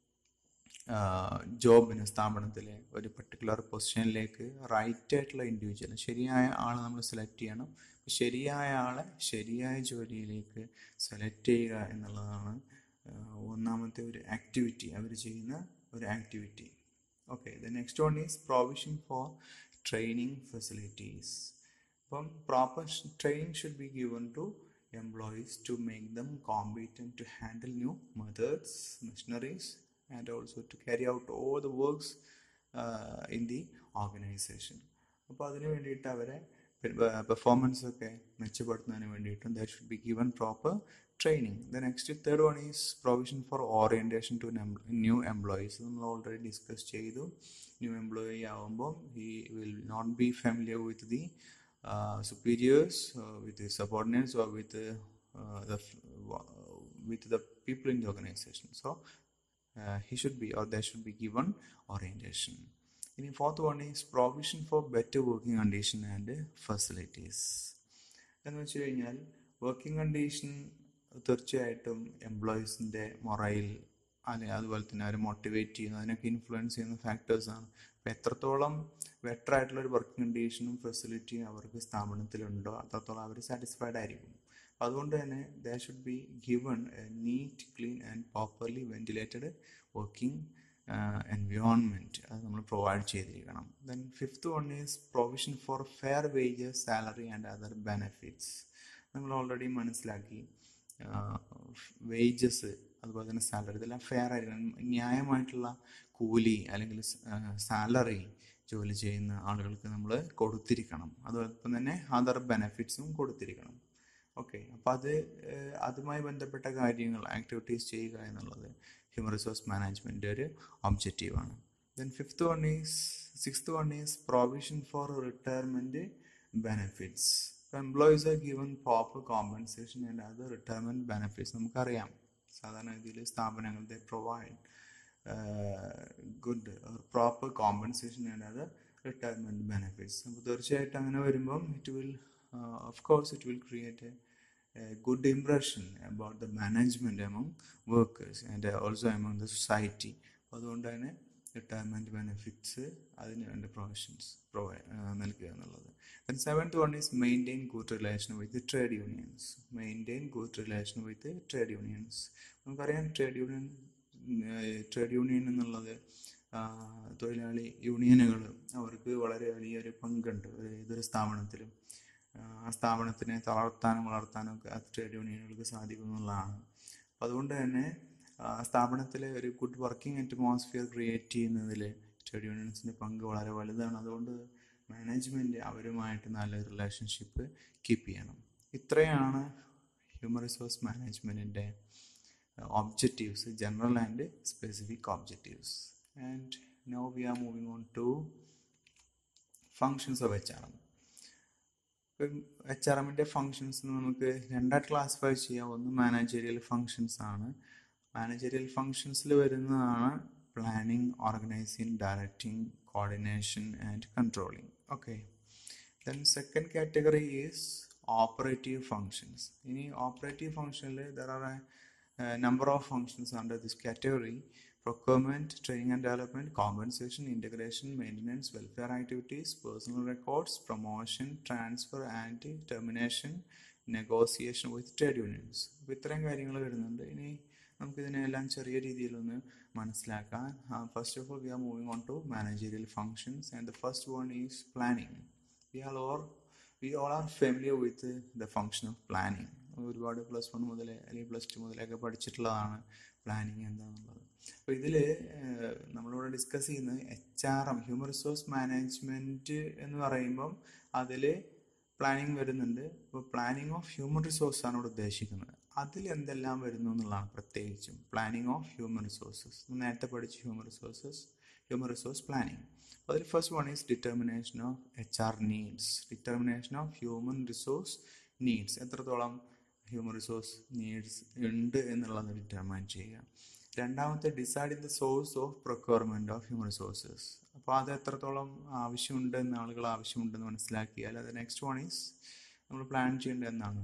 S1: ജോബിന് സ്ഥാപനത്തിലെ ഒരു പർട്ടിക്കുലർ പൊസിഷനിലേക്ക് റൈറ്റ് ആയിട്ടുള്ള ഇൻഡിവിജ്വൽ ശരിയായ ആൾ നമ്മൾ സെലക്ട് ചെയ്യണം ശരിയായ ആളെ ശരിയായ ജോലിയിലേക്ക് സെലക്ട് ചെയ്യുക എന്നുള്ളതാണ് ഒന്നാമത്തെ ഒരു ആക്ടിവിറ്റി അവർ ചെയ്യുന്ന ഒരു activity okay the next one is provision for training facilities അപ്പം proper training should be given to employees to make them competent to handle new methods machineries and also to carry out all the works in the organization അപ്പോൾ അതിന് വേണ്ടിയിട്ട് അവരെ performance ഒക്കെ മെച്ചപ്പെടുത്തുന്നതിന് വേണ്ടിയിട്ടും there should be given proper training the next third one is provision for orientation to new employees നമ്മൾ already discuss ചെയ്തു new employee ആവുമ്പോൾ he will not be familiar with the superiors with subordinates or with the with the people in the organization so he should be or the should be given orientation ഇനി fourth one is provision for better working condition and facilities എന്ന് വെച്ച് കഴിഞ്ഞാൽ working condition തീർച്ചയായിട്ടും എംപ്ലോയീസിൻ്റെ മൊറയിൽ അല്ലെങ്കിൽ അതുപോലെ തന്നെ അവരെ motivate ചെയ്യുന്നു അതിനൊക്കെ ഇൻഫ്ലുവൻസ് ചെയ്യുന്ന ഫാക്ടേഴ്സാണ് അപ്പോൾ എത്രത്തോളം ബെറ്റർ ആയിട്ടുള്ള ഒരു വർക്കിംഗ് കണ്ടീഷനും ഫെസിലിറ്റിയും അവർക്ക് സ്ഥാപനത്തിലുണ്ടോ അത്രത്തോളം അവർ സാറ്റിസ്ഫൈഡ് ആയിരിക്കും അതുകൊണ്ട് തന്നെ the should be given a neat clean and properly ventilated working environment അത് നമ്മൾ പ്രൊവൈഡ് ചെയ്തിരിക്കണം then fifth one is provision for fair wages salary and other benefits നമ്മൾ ഓൾറെഡി മനസ്സിലാക്കി വേജസ് അതുപോലെ തന്നെ സാലറി ഇതെല്ലാം ഫെയർ ആയിരിക്കണം ന്യായമായിട്ടുള്ള കൂലി അല്ലെങ്കിൽ സാലറി ജോലി ചെയ്യുന്ന ആളുകൾക്ക് നമ്മൾ കൊടുത്തിരിക്കണം അതോടൊപ്പം തന്നെ അതർ ബെനഫിറ്റ്സും കൊടുത്തിരിക്കണം ഓക്കെ അപ്പോൾ അത് അതുമായി ബന്ധപ്പെട്ട കാര്യങ്ങൾ ആക്ടിവിറ്റീസ് ചെയ്യുക എന്നുള്ളത് ഹ്യൂമൻ റിസോഴ്സ് മാനേജ്മെൻ്റ് ഒരു ഒബ്ജക്റ്റീവാണ് then fifth one is sixth one is provision for retirement benefits employees are given proper compensation and other retirement benefits നമുക്കറിയാം സാധാരണ രീതിയിൽ സ്ഥാപനങ്ങൾ they provide good proper compensation and other retirement benefits അപ്പോൾ തീർച്ചയായിട്ടും അങ്ങനെ വരുമ്പം it will of course it will create a good impression about the management among workers and also among the society അപ്പോൾ അതുകൊണ്ട് തന്നെ റിട്ടയർമെൻറ്റ് ബെനിഫിറ്റ്സ് അതിന് വേണ്ട provisions provide നൽകുക എന്നുള്ളത് then seventh one is maintain good relation with trade unions maintain good relation with trade unions നമുക്കറിയാം trade union trade union എന്നുള്ളത് തൊഴിലാളി യൂണിയനുകൾ അവർക്ക് വളരെ വലിയൊരു പങ്കുണ്ട് ഏതൊരു സ്ഥാപനത്തിലും ആ സ്ഥാപനത്തിനെ തളർത്താനും വളർത്താനും ഒക്കെ ആ ട്രേഡ് യൂണിയനുകൾക്ക് സാധിക്കും എന്നുള്ളതാണ് അപ്പോൾ അതുകൊണ്ട് തന്നെ സ്ഥാപനത്തിലെ ഒരു ഗുഡ് വർക്കിംഗ് അറ്റ്മോസ്ഫിയർ ക്രിയേറ്റ് ചെയ്യുന്നതിൽ ട്രേഡ് യൂണിയൻസിൻ്റെ പങ്ക് വളരെ വലുതാണ് അതുകൊണ്ട് മാനേജ്മെൻറ്റ് അവരുമായിട്ട് നല്ലൊരു റിലേഷൻഷിപ്പ് കീപ്പ് ചെയ്യണം ഇത്രയാണ് ഹ്യൂമൻ റിസോഴ്സ് മാനേജ്മെൻറ്റിൻ്റെ objectives general and specific objectives and now we are moving on to functions of H R M ഇപ്പം എച്ച് ആർ എമ്മിൻ്റെ ഫങ്ഷൻസ് നമുക്ക് രണ്ടായിട്ട് ക്ലാസിഫൈ ചെയ്യാം ഒന്ന് മാനേജറിയൽ ഫങ്ഷൻസ് ആണ് മാനേജറിയൽ ഫങ്ഷൻസിൽ വരുന്നതാണ് planning organizing directing coordination and controlling okay then second category is operative functions ഇനി ഓപ്പറേറ്റീവ് ഫങ്ഷനിൽ there are a number of functions under this category procurement, training and development, compensation, integration, maintenance, welfare activities, personal records, promotion, transfer and termination, negotiation with trade unions. അപ്പോൾ ഇത്രയും കാര്യങ്ങൾ വരുന്നുണ്ട് ഇനി നമുക്കിതിനെല്ലാം ചെറിയ രീതിയിലൊന്ന് മനസ്സിലാക്കാൻ first of all we are moving on to managerial functions and the first one is planning we are or we all are familiar with the function of planning ഒരുപാട് plus one മുതൽ അല്ലെങ്കിൽ പ്ലസ് ടു മുതലൊക്കെ പഠിച്ചിട്ടുള്ളതാണ് planning എന്താണെന്നുള്ളത് അപ്പോൾ ഇതിൽ നമ്മളിവിടെ discuss ചെയ്യുന്നത് H R M human resource management എന്ന് പറയുമ്പം അതിൽ പ്ലാനിങ് വരുന്നുണ്ട് അപ്പോൾ പ്ലാനിങ് ഓഫ് ഹ്യൂമൻ റിസോഴ്സ് ആണ് ഇവിടെ ഉദ്ദേശിക്കുന്നത് അതിൽ എന്തെല്ലാം വരുന്നു എന്നുള്ളതാണ് പ്രത്യേകിച്ചും പ്ലാനിങ് ഓഫ് ഹ്യൂമൻ റിസോഴ്സസ് നേരത്തെ പഠിച്ച human resources human resource planning അതിൽ first one is determination of H R needs determination of human resource needs എത്രത്തോളം ഹ്യൂമൻ റിസോഴ്സ് നീഡ്സ് ഉണ്ട് എന്നുള്ളത് ഡിറ്റർമൈൻ ചെയ്യുക രണ്ടാമത്തെ decide the source of procurement of human resources അപ്പോൾ അത് എത്രത്തോളം ആവശ്യമുണ്ട് എന്ന് ആളുകൾ ആവശ്യമുണ്ടെന്ന് മനസ്സിലാക്കിയാൽ അത് നെക്സ്റ്റ് വൺ ഈസ് നമ്മൾ പ്ലാൻ ചെയ്യേണ്ടത് എന്നാണ്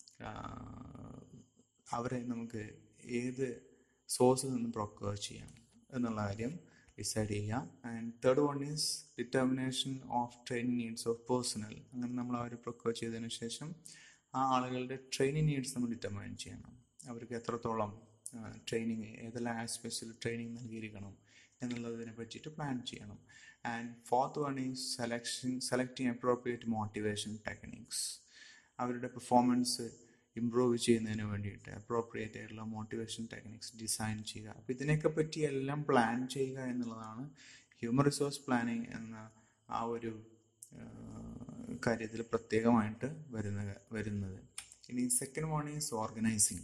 S1: അവരെ നമുക്ക് ഏത് സോഴ്സിൽ നിന്ന് പ്രൊക്യൂർ ചെയ്യാം എന്നുള്ള കാര്യം ഡിസൈഡ് ചെയ്യാം and third one is determination of training needs of personnel അങ്ങനെ നമ്മൾ അവർ പ്രൊക്യൂർ ചെയ്തതിന് ശേഷം ആ ആളുകളുടെ ട്രെയിനിങ് നീഡ്സ് നമ്മൾ ഡിറ്റർമൈൻ ചെയ്യണം അവർക്ക് എത്രത്തോളം ട്രെയിനിങ് ഏതെല്ലാം ആസ്പെക്ട്സിൽ ട്രെയിനിങ് നൽകിയിരിക്കണം എന്നുള്ളതിനെ പറ്റിയിട്ട് പ്ലാൻ ചെയ്യണം and fourth one is selection selecting appropriate motivation techniques അവരുടെ പെർഫോമൻസ് ഇമ്പ്രൂവ് ചെയ്യുന്നതിന് വേണ്ടിയിട്ട് അപ്രോപ്രിയേറ്റ് ആയിട്ടുള്ള മോട്ടിവേഷൻ ടെക്നിക്സ് ഡിസൈൻ ചെയ്യുക അപ്പോൾ ഇതിനെയൊക്കെ പറ്റി എല്ലാം പ്ലാൻ ചെയ്യുക എന്നുള്ളതാണ് ഹ്യൂമൻ റിസോഴ്സ് പ്ലാനിങ് എന്ന ആ ഒരു കാര്യത്തിൽ പ്രത്യേകമായിട്ട് വരുന്ന വരുന്നത് ഇനി second one is organizing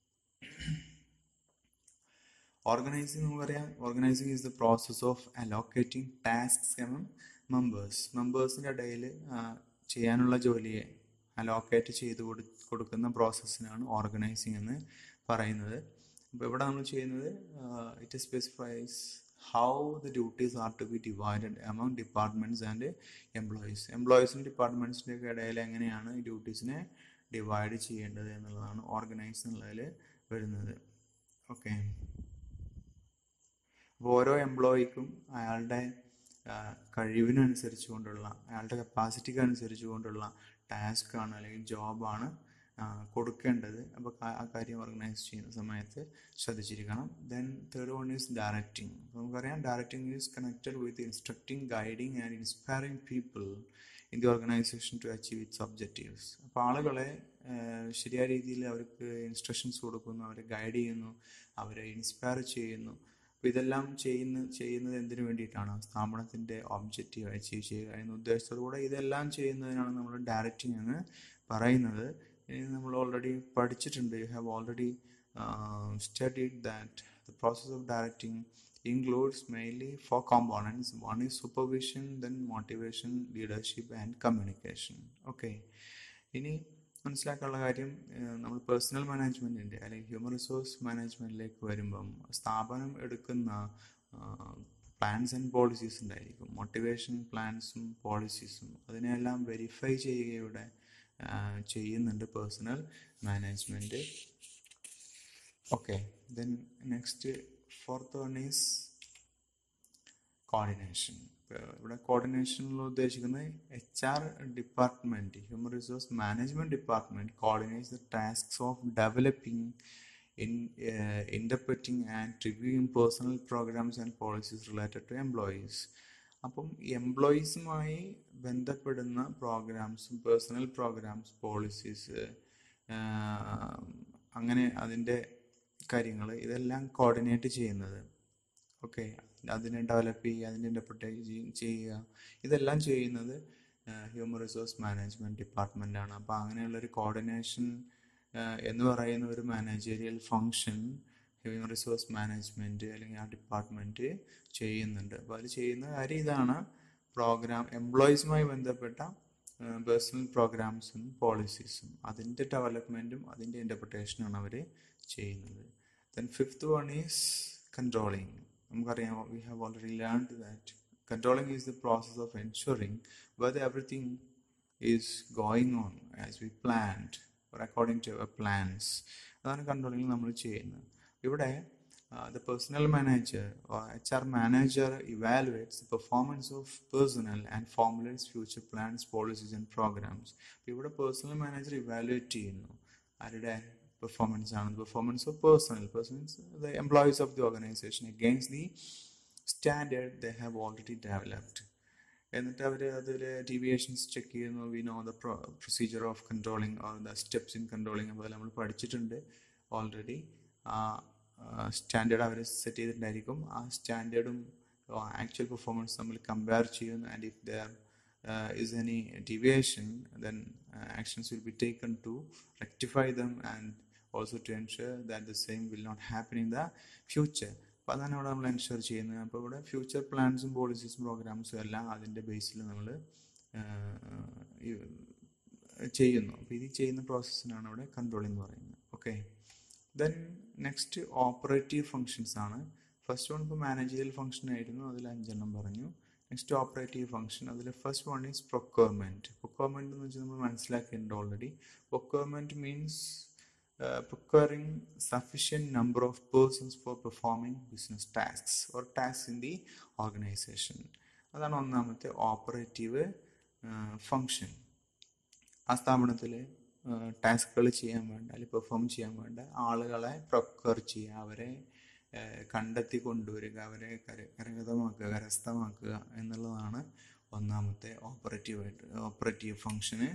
S1: organizing നമുക്കറിയാം organizing is the process of allocating tasks among members മെമ്പേഴ്സിൻ്റെ ഇടയിൽ ചെയ്യാനുള്ള ജോലിയെ അലോക്കേറ്റ് ചെയ്ത് കൊടു കൊടുക്കുന്ന പ്രോസസ്സിനാണ് ഓർഗനൈസിങ് എന്ന് പറയുന്നത് അപ്പോൾ ഇവിടെ നമ്മൾ ചെയ്യുന്നത് it specifies how the duties are to be divided among departments and employees എംപ്ലോയീസിനും ഡിപ്പാർട്ട്മെൻറ്റ്സിൻ്റെ ഒക്കെ ഇടയിൽ എങ്ങനെയാണ് ഈ ഡ്യൂട്ടീസിനെ ഡിവൈഡ് ചെയ്യേണ്ടത് എന്നുള്ളതാണ് ഓർഗനൈസ് എന്നുള്ളതിൽ വരുന്നത് ഓക്കെ അപ്പോൾ ഓരോ എംപ്ലോയിക്കും അയാളുടെ കഴിവിനനുസരിച്ച് കൊണ്ടുള്ള അയാളുടെ കപ്പാസിറ്റിക്ക് അനുസരിച്ച് കൊണ്ടുള്ള ടാസ്ക് ആണ് അല്ലെങ്കിൽ ജോബാണ് കൊടുക്കേണ്ടത് അപ്പോൾ ആ കാര്യം ഓർഗനൈസ് ചെയ്യുന്ന സമയത്ത് ശ്രദ്ധിച്ചിരിക്കണം then third one is directing നമുക്കറിയാം directing is connected with instructing guiding and inspiring people in the organization to achieve its objectives അപ്പോൾ ആളുകളെ ശരിയായ രീതിയിൽ അവർക്ക് ഇൻസ്ട്രക്ഷൻസ് കൊടുക്കുന്നു അവരെ ഗൈഡ് ചെയ്യുന്നു അവരെ ഇൻസ്പയർ ചെയ്യുന്നു അപ്പോൾ ഇതെല്ലാം ചെയ്യുന്ന ചെയ്യുന്നത് എന്തിനു വേണ്ടിയിട്ടാണ് സ്ഥാപനത്തിൻ്റെ ഒബ്ജക്റ്റീവ് അച്ചീവ് ചെയ്യുക എന്ന ഉദ്ദേശത്തോടുകൂടെ ഇതെല്ലാം ചെയ്യുന്നതിനാണ് നമ്മൾ ഡയറക്റ്റിംഗ് എന്ന് പറയുന്നത് നമ്മൾ ഓൾറെഡി പഠിച്ചിട്ടുണ്ട് you have already studied that the process of directing includes mainly four components one is supervision then motivation leadership and communication okay ഇനി മനസ്സിലാക്കാനുള്ള കാര്യം നമ്മൾ പേഴ്സണൽ മാനേജ്മെൻറ്റിൻ്റെ അല്ലെങ്കിൽ ഹ്യൂമൻ റിസോഴ്സ് മാനേജ്മെൻറ്റിലേക്ക് വരുമ്പം സ്ഥാപനം എടുക്കുന്ന പ്ലാൻസ് ആൻഡ് പോളിസീസ് ഉണ്ടായിരിക്കും മോട്ടിവേഷൻ പ്ലാൻസും പോളിസീസും അതിനെല്ലാം വെരിഫൈ ചെയ്യുകയുടെ ചെയ്യുന്നുണ്ട് personnel management okay then next fourth one is coordination ഇവിടെ കോർഡിനേഷനിൽ ഉദ്ദേശിക്കുന്നത് H R department human resource management department coordinates the tasks of developing in interpreting and reviewing personnel programs and policies related to employees അപ്പം എംപ്ലോയീസുമായി ബന്ധപ്പെടുന്ന പ്രോഗ്രാംസും personal programmes policies അങ്ങനെ അതിൻ്റെ കാര്യങ്ങൾ ഇതെല്ലാം കോർഡിനേറ്റ് ചെയ്യുന്നത് ഓക്കെ അതിനെ ഡെവലപ്പ് ചെയ്യുക അതിനെ ഇൻ്റർപ്രിറ്റേറ്റ് ചെയ്യുക ഇതെല്ലാം ചെയ്യുന്നത് ഹ്യൂമൻ റിസോഴ്സ് മാനേജ്മെൻറ്റ് ഡിപ്പാർട്ട്മെൻ്റാണ് അപ്പോൾ അങ്ങനെയുള്ളൊരു കോർഡിനേഷൻ എന്ന് പറയുന്ന ഒരു managerial function human resource management അല്ലെങ്കിൽ ആ ഡിപ്പാർട്ട്മെൻറ്റ് ചെയ്യുന്നുണ്ട് അപ്പോൾ അതിൽ ചെയ്യുന്ന കാര്യം ഇതാണ് പ്രോഗ്രാം എംപ്ലോയീസുമായി ബന്ധപ്പെട്ട പേഴ്സണൽ പ്രോഗ്രാംസും പോളിസീസും അതിൻ്റെ ഡെവലപ്മെൻറ്റും അതിൻ്റെ ഇൻ്റർപ്രിട്ടേഷനാണ് അവർ ചെയ്യുന്നത് then fifth one is controlling നമുക്കറിയാം we have already learned that controlling is the process of ensuring whether everything is going on as we planned or according to our plans അതാണ് controlling നമ്മൾ ചെയ്യുന്നത് ഇവിടെ the personnel manager H R manager evaluates the performance of personnel and formulates future plans policies and programs ഇവിടെ personnel manager evaluate ചെയ്യുന്നു ആരുടെ performance ആണ് performance of personnel persons the employees of the organization against the standard they have already developed എന്നിട്ട് അവർ അതിൽ deviations check ചെയ്യുന്നു we know the procedure of controlling or the steps in controlling അപ്പോൾ നമ്മൾ പഠിച്ചിട്ടുണ്ട് ഓൾറെഡി ആ standard അവർ set ചെയ്തിട്ടുണ്ടായിരിക്കും ആ സ്റ്റാൻഡേർഡും ആക്ച്വൽ പെർഫോമൻസ് നമ്മൾ കമ്പയർ ചെയ്യുന്നു and if there is any deviation then actions will be taken to rectify them and also to ensure that the same will not happen in the future അപ്പോൾ അതാണ് ഇവിടെ നമ്മൾ ensure ചെയ്യുന്നത് അപ്പോൾ ഇവിടെ future പ്ലാൻസും പോളിസീസും പ്രോഗ്രാംസും എല്ലാം അതിൻ്റെ ബേസിൽ നമ്മൾ ചെയ്യുന്നു അപ്പോൾ ഇത് ചെയ്യുന്ന പ്രോസസ്സിനാണ് ഇവിടെ കൺട്രോളിംഗ് എന്ന് പറയുന്നത് okay then next operative functions ആണ് ഫസ്റ്റ് വൺ ഇപ്പോൾ മാനേജറിയൽ ഫംഗ്ഷൻ ആയിരുന്നു അതിൽ അഞ്ചെണ്ണം പറഞ്ഞു നെക്സ്റ്റ് ഓപ്പറേറ്റീവ് ഫംഗ്ഷൻ അതിൽ first one is procurement procurement എന്ന് വെച്ചാൽ നമ്മൾ മനസ്സിലാക്കിയിട്ടുണ്ട് already procurement means uh, procuring sufficient number of persons for performing business tasks or tasks in the organization അതാണ് ഒന്നാമത്തെ ഓപ്പറേറ്റീവ് ഫങ്ഷൻ ആ സ്ഥാപനത്തിൽ ടാസ്കുകൾ ചെയ്യാൻ വേണ്ട അല്ലെങ്കിൽ പെർഫോം ചെയ്യാൻ വേണ്ട ആളുകളെ പ്രൊക്വർ ചെയ്യുക അവരെ കണ്ടെത്തി കൊണ്ടുവരിക അവരെ കര കരഗതമാക്കുക കരസ്ഥമാക്കുക എന്നുള്ളതാണ് ഒന്നാമത്തെ ഓപ്പറേറ്റീവായിട്ട് operative function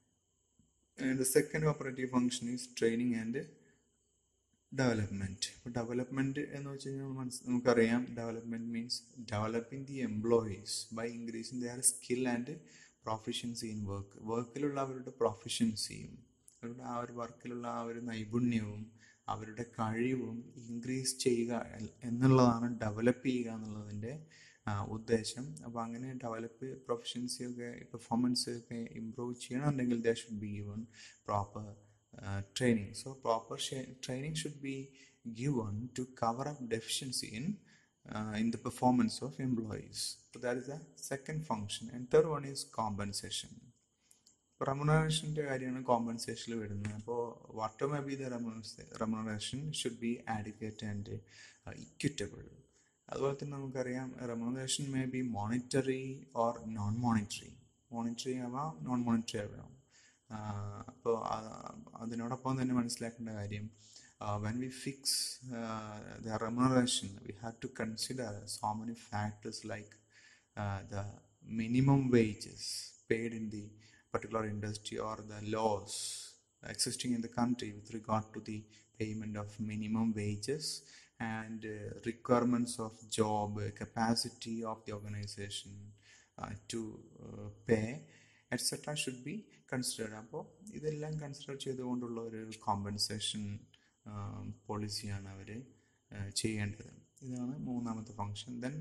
S1: And the second operative function is training and development ഇപ്പോൾ ഡെവലപ്മെൻറ്റ് എന്ന് വെച്ച് കഴിഞ്ഞാൽ മനസ്സ് നമുക്കറിയാം development means developing the employees by increasing their skill and proficiency in work വർക്കിലുള്ള അവരുടെ പ്രൊഫഷൻസിയും അവരുടെ ആ ഒരു വർക്കിലുള്ള ആ ഒരു നൈപുണ്യവും അവരുടെ കഴിവും ഇൻക്രീസ് ചെയ്യുക എന്നുള്ളതാണ് ഡെവലപ്പ് ചെയ്യുക എന്നുള്ളതിൻ്റെ ഉദ്ദേശം അപ്പോൾ അങ്ങനെ ഡെവലപ്പ് പ്രൊഫഷൻസി ഒക്കെ പെർഫോമൻസ് ഒക്കെ ഇമ്പ്രൂവ് ചെയ്യണമെന്നുണ്ടെങ്കിൽ the should be given proper training so proper training should be given to cover up deficiency in in the performance of employees. So that is the second function. And third one is compensation. റെമുനറേഷൻ്റെ കാര്യമാണ് കോമ്പൻസേഷനിൽ വരുന്നത് അപ്പോൾ whatever may be the remuneration should be adequate and equitable അതുപോലെ തന്നെ നമുക്കറിയാം remuneration may be monetary or non monetary monetary ആവാം non monetary ആവാം അപ്പോൾ അതിനോടൊപ്പം തന്നെ മനസ്സിലാക്കേണ്ട കാര്യം when we fix the remuneration we have to consider so many factors like the minimum wages paid in the particular industry or the laws existing in the country with regard to the payment of minimum wages and uh, requirements of job uh, capacity of the organization uh, to pay etc should be considered അപ്പോൾ ഇതെല്ലാം consider ചെയ്തുകൊണ്ടുള്ള ഒരു compensation പോളിസിയാണ് അവർ ചെയ്യേണ്ടത് ഇതാണ് മൂന്നാമത്തെ function then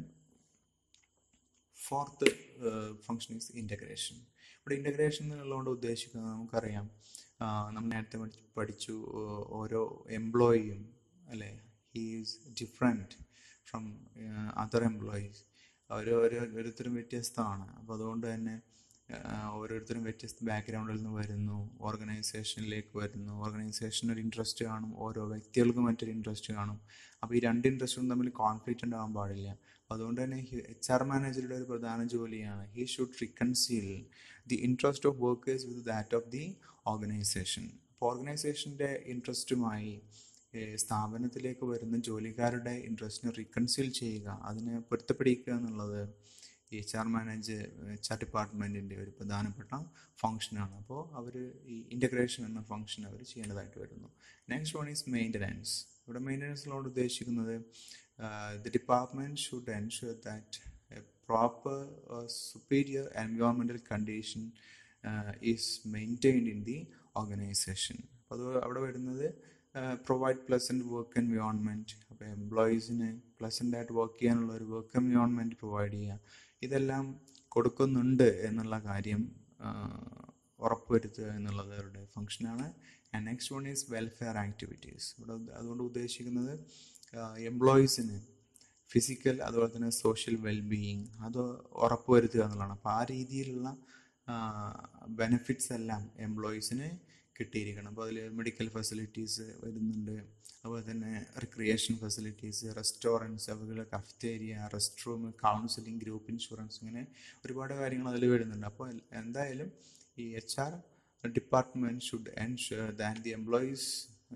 S1: fourth function is integration ഇവിടെ integration എന്നുള്ളതുകൊണ്ട് ഉദ്ദേശിക്കുന്നത് നമുക്കറിയാം നമ്മൾ നേരത്തെ പഠിച്ചു ഓരോ എംപ്ലോയിയും അല്ലേ he is different from other employees അവർ ഓരോരുത്തരും വ്യത്യസ്തമാണ് അപ്പോൾ അതുകൊണ്ട് തന്നെ ഓരോരുത്തരും വ്യത്യസ്ത ബാക്ക്ഗ്രൗണ്ടിൽ നിന്ന് വരുന്നു ഓർഗനൈസേഷനിലേക്ക് വരുന്നു ഓർഗനൈസേഷന് ഒരു ഇൻട്രസ്റ്റ് കാണും ഓരോ വ്യക്തികൾക്കും മറ്റൊരു ഇൻട്രസ്റ്റ് കാണും അപ്പോൾ ഈ രണ്ട് ഇൻട്രസ്റ്റും തമ്മിൽ കോൺഫ്ലിക്റ്റ് ഉണ്ടാകാൻ പാടില്ല അതുകൊണ്ട് തന്നെ എച്ച് ആർ മാനേജറുടെ ഒരു പ്രധാന ജോലിയാണ് he should reconcile the interest of workers with that of the organization അപ്പോൾ ഓർഗനൈസേഷൻ്റെ ഇൻട്രസ്റ്റുമായി സ്ഥാപനത്തിലേക്ക് വരുന്ന ജോലിക്കാരുടെ ഇൻട്രസ്റ്റിനെ റിക്കൺസീൽ ചെയ്യുക അതിനെ പൊരുത്തപ്പെടിക്കുക എന്നുള്ളത് ഈ H R manage H R ഡിപ്പാർട്ട്മെൻറ്റിൻ്റെ ഒരു പ്രധാനപ്പെട്ട ഫങ്ഷനാണ് അപ്പോൾ അവർ ഈ ഇൻ്റഗ്രേഷൻ എന്ന ഫങ്ഷൻ അവർ ചെയ്യേണ്ടതായിട്ട് വരുന്നു നെക്സ്റ്റ് വൺ ഈസ് മെയിൻ്റനൻസ് ഇവിടെ മെയിൻ്റനൻസിനോട് ഉദ്ദേശിക്കുന്നത് the department should ensure that proper superior environmental condition is maintained in the organization അപ്പോൾ അത് അവിടെ വരുന്നത് പ്രൊവൈഡ് പ്ലസൻറ്റ് വർക്ക് എൻവയോൺമെൻറ്റ് അപ്പോൾ എംപ്ലോയീസിന് പ്ലസൻ്റ് ആയിട്ട് വർക്ക് ചെയ്യാനുള്ള ഒരു വർക്ക് എൻവയോൺമെൻറ്റ് പ്രൊവൈഡ് ചെയ്യുക ഇതെല്ലാം കൊടുക്കുന്നുണ്ട് എന്നുള്ള കാര്യം ഉറപ്പുവരുത്തുക എന്നുള്ളത് അവരുടെ ഫങ്ഷനാണ് and next one is welfare activities ഇവിടെ അതുകൊണ്ട് ഉദ്ദേശിക്കുന്നത് എംപ്ലോയീസിന് ഫിസിക്കൽ അതുപോലെ തന്നെ സോഷ്യൽ വെൽബീയിങ് അത് ഉറപ്പുവരുത്തുക എന്നുള്ളതാണ് അപ്പോൾ ആ രീതിയിലുള്ള ബെനിഫിറ്റ്സ് എല്ലാം എംപ്ലോയീസിന് കിട്ടിയിരിക്കണം അപ്പോൾ അതിൽ മെഡിക്കൽ ഫെസിലിറ്റീസ് വരുന്നുണ്ട് അതുപോലെ തന്നെ റിക്രിയേഷൻ ഫെസിലിറ്റീസ് റെസ്റ്റോറൻറ്റ്സ് അതുപോലെ cafeteria rest room counselling group insurance ഇങ്ങനെ ഒരുപാട് കാര്യങ്ങൾ അതിൽ വരുന്നുണ്ട് അപ്പോൾ എന്തായാലും ഈ H R department should ensure that the employees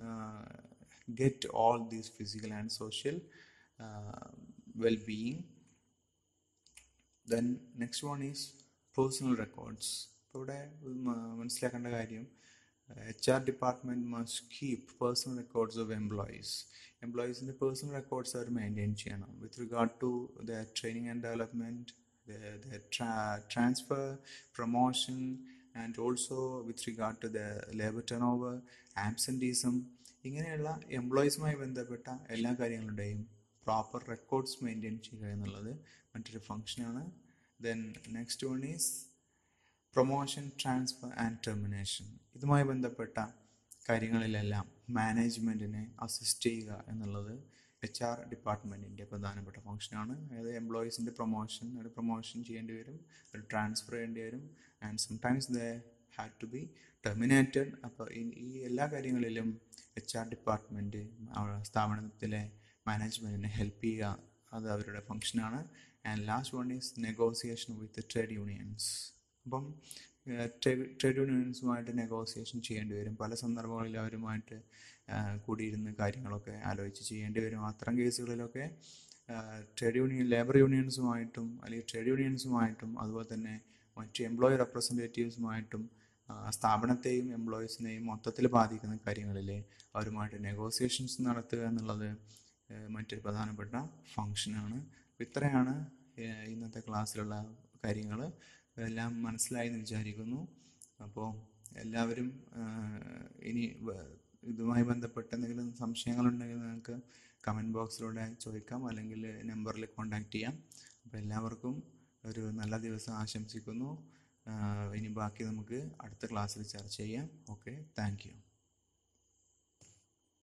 S1: get all these physical and social well-being then next one is personnel records ഇപ്പോൾ ഇവിടെ മനസ്സിലാക്കേണ്ട കാര്യം H R department must keep personnel records of employees എംപ്ലോയീസിൻ്റെ പേഴ്സണൽ റെക്കോർഡ്സ് അവർ maintain ചെയ്യണം with regard to the training and development transfer promotion and also with regard to the labour turnover absenteeism ഇങ്ങനെയുള്ള എംപ്ലോയീസുമായി ബന്ധപ്പെട്ട എല്ലാ കാര്യങ്ങളുടെയും proper records maintain ചെയ്യുക എന്നുള്ളത് മറ്റൊരു ഫങ്ഷനാണ് then next one is promotion transfer and termination ഇതുമായി ബന്ധപ്പെട്ട കാര്യങ്ങളിലെല്ലാം മാനേജ്മെൻറ്റിനെ അസിസ്റ്റ് ചെയ്യുക എന്നുള്ളത് എച്ച് ആർ ഡിപ്പാർട്ട്മെൻറ്റിൻ്റെ പ്രധാനപ്പെട്ട ഫംഗ്ഷനാണ് അതായത് എംപ്ലോയീസിൻ്റെ പ്രൊമോഷൻ ഒരു പ്രൊമോഷൻ ചെയ്യേണ്ടി വരും ഒരു ട്രാൻസ്ഫർ ചെയ്യേണ്ടി വരും and sometimes the had to be terminated അപ്പോൾ ഈ എല്ലാ കാര്യങ്ങളിലും എച്ച് ആർ ഡിപ്പാർട്ട്മെൻറ്റ് സ്ഥാപനത്തിലെ മാനേജ്മെൻറ്റിനെ ഹെൽപ്പ് ചെയ്യുക അത് അവരുടെ ഫംഗ്ഷനാണ് and last one is negotiation with trade unions അപ്പം ട്രേഡ് യൂണിയൻസുമായിട്ട് നെഗോസിയേഷൻ ചെയ്യേണ്ടി വരും പല സന്ദർഭങ്ങളിൽ അവരുമായിട്ട് കൂടിയിരുന്ന് കാര്യങ്ങളൊക്കെ ആലോചിച്ച് ചെയ്യേണ്ടി വരും അത്തരം കേസുകളിലൊക്കെ ട്രേഡ് യൂണിയൻ ലേബർ യൂണിയൻസുമായിട്ടും അല്ലെങ്കിൽ ട്രേഡ് യൂണിയൻസുമായിട്ടും അതുപോലെ തന്നെ മറ്റ് എംപ്ലോയി റെപ്രസെൻറ്റേറ്റീവ്സുമായിട്ടും സ്ഥാപനത്തെയും എംപ്ലോയീസിനെയും മൊത്തത്തിൽ ബാധിക്കുന്ന കാര്യങ്ങളിൽ അവരുമായിട്ട് നെഗോസിയേഷൻസ് നടത്തുക എന്നുള്ളത് മറ്റൊരു പ്രധാനപ്പെട്ട ഫങ്ഷനാണ് ഇത്രയാണ് ഇന്നത്തെ ക്ലാസ്സിലുള്ള കാര്യങ്ങൾ എല്ലാം മനസ്സിലായി എന്ന് വിചാരിക്കുന്നു അപ്പോൾ എല്ലാവരും ഇനി ഇതുമായി ബന്ധപ്പെട്ട എന്തെങ്കിലും സംശയങ്ങളുണ്ടെങ്കിൽ നിങ്ങൾക്ക് കമൻറ്റ് ബോക്സിലൂടെ ചോദിക്കാം അല്ലെങ്കിൽ നമ്പറിൽ കോൺടാക്റ്റ് ചെയ്യാം അപ്പോൾ എല്ലാവർക്കും ഒരു നല്ല ദിവസം ആശംസിക്കുന്നു ഇനി ബാക്കി നമുക്ക് അടുത്ത ക്ലാസ്സിൽ ചർച്ച ചെയ്യാം ഓക്കെ താങ്ക്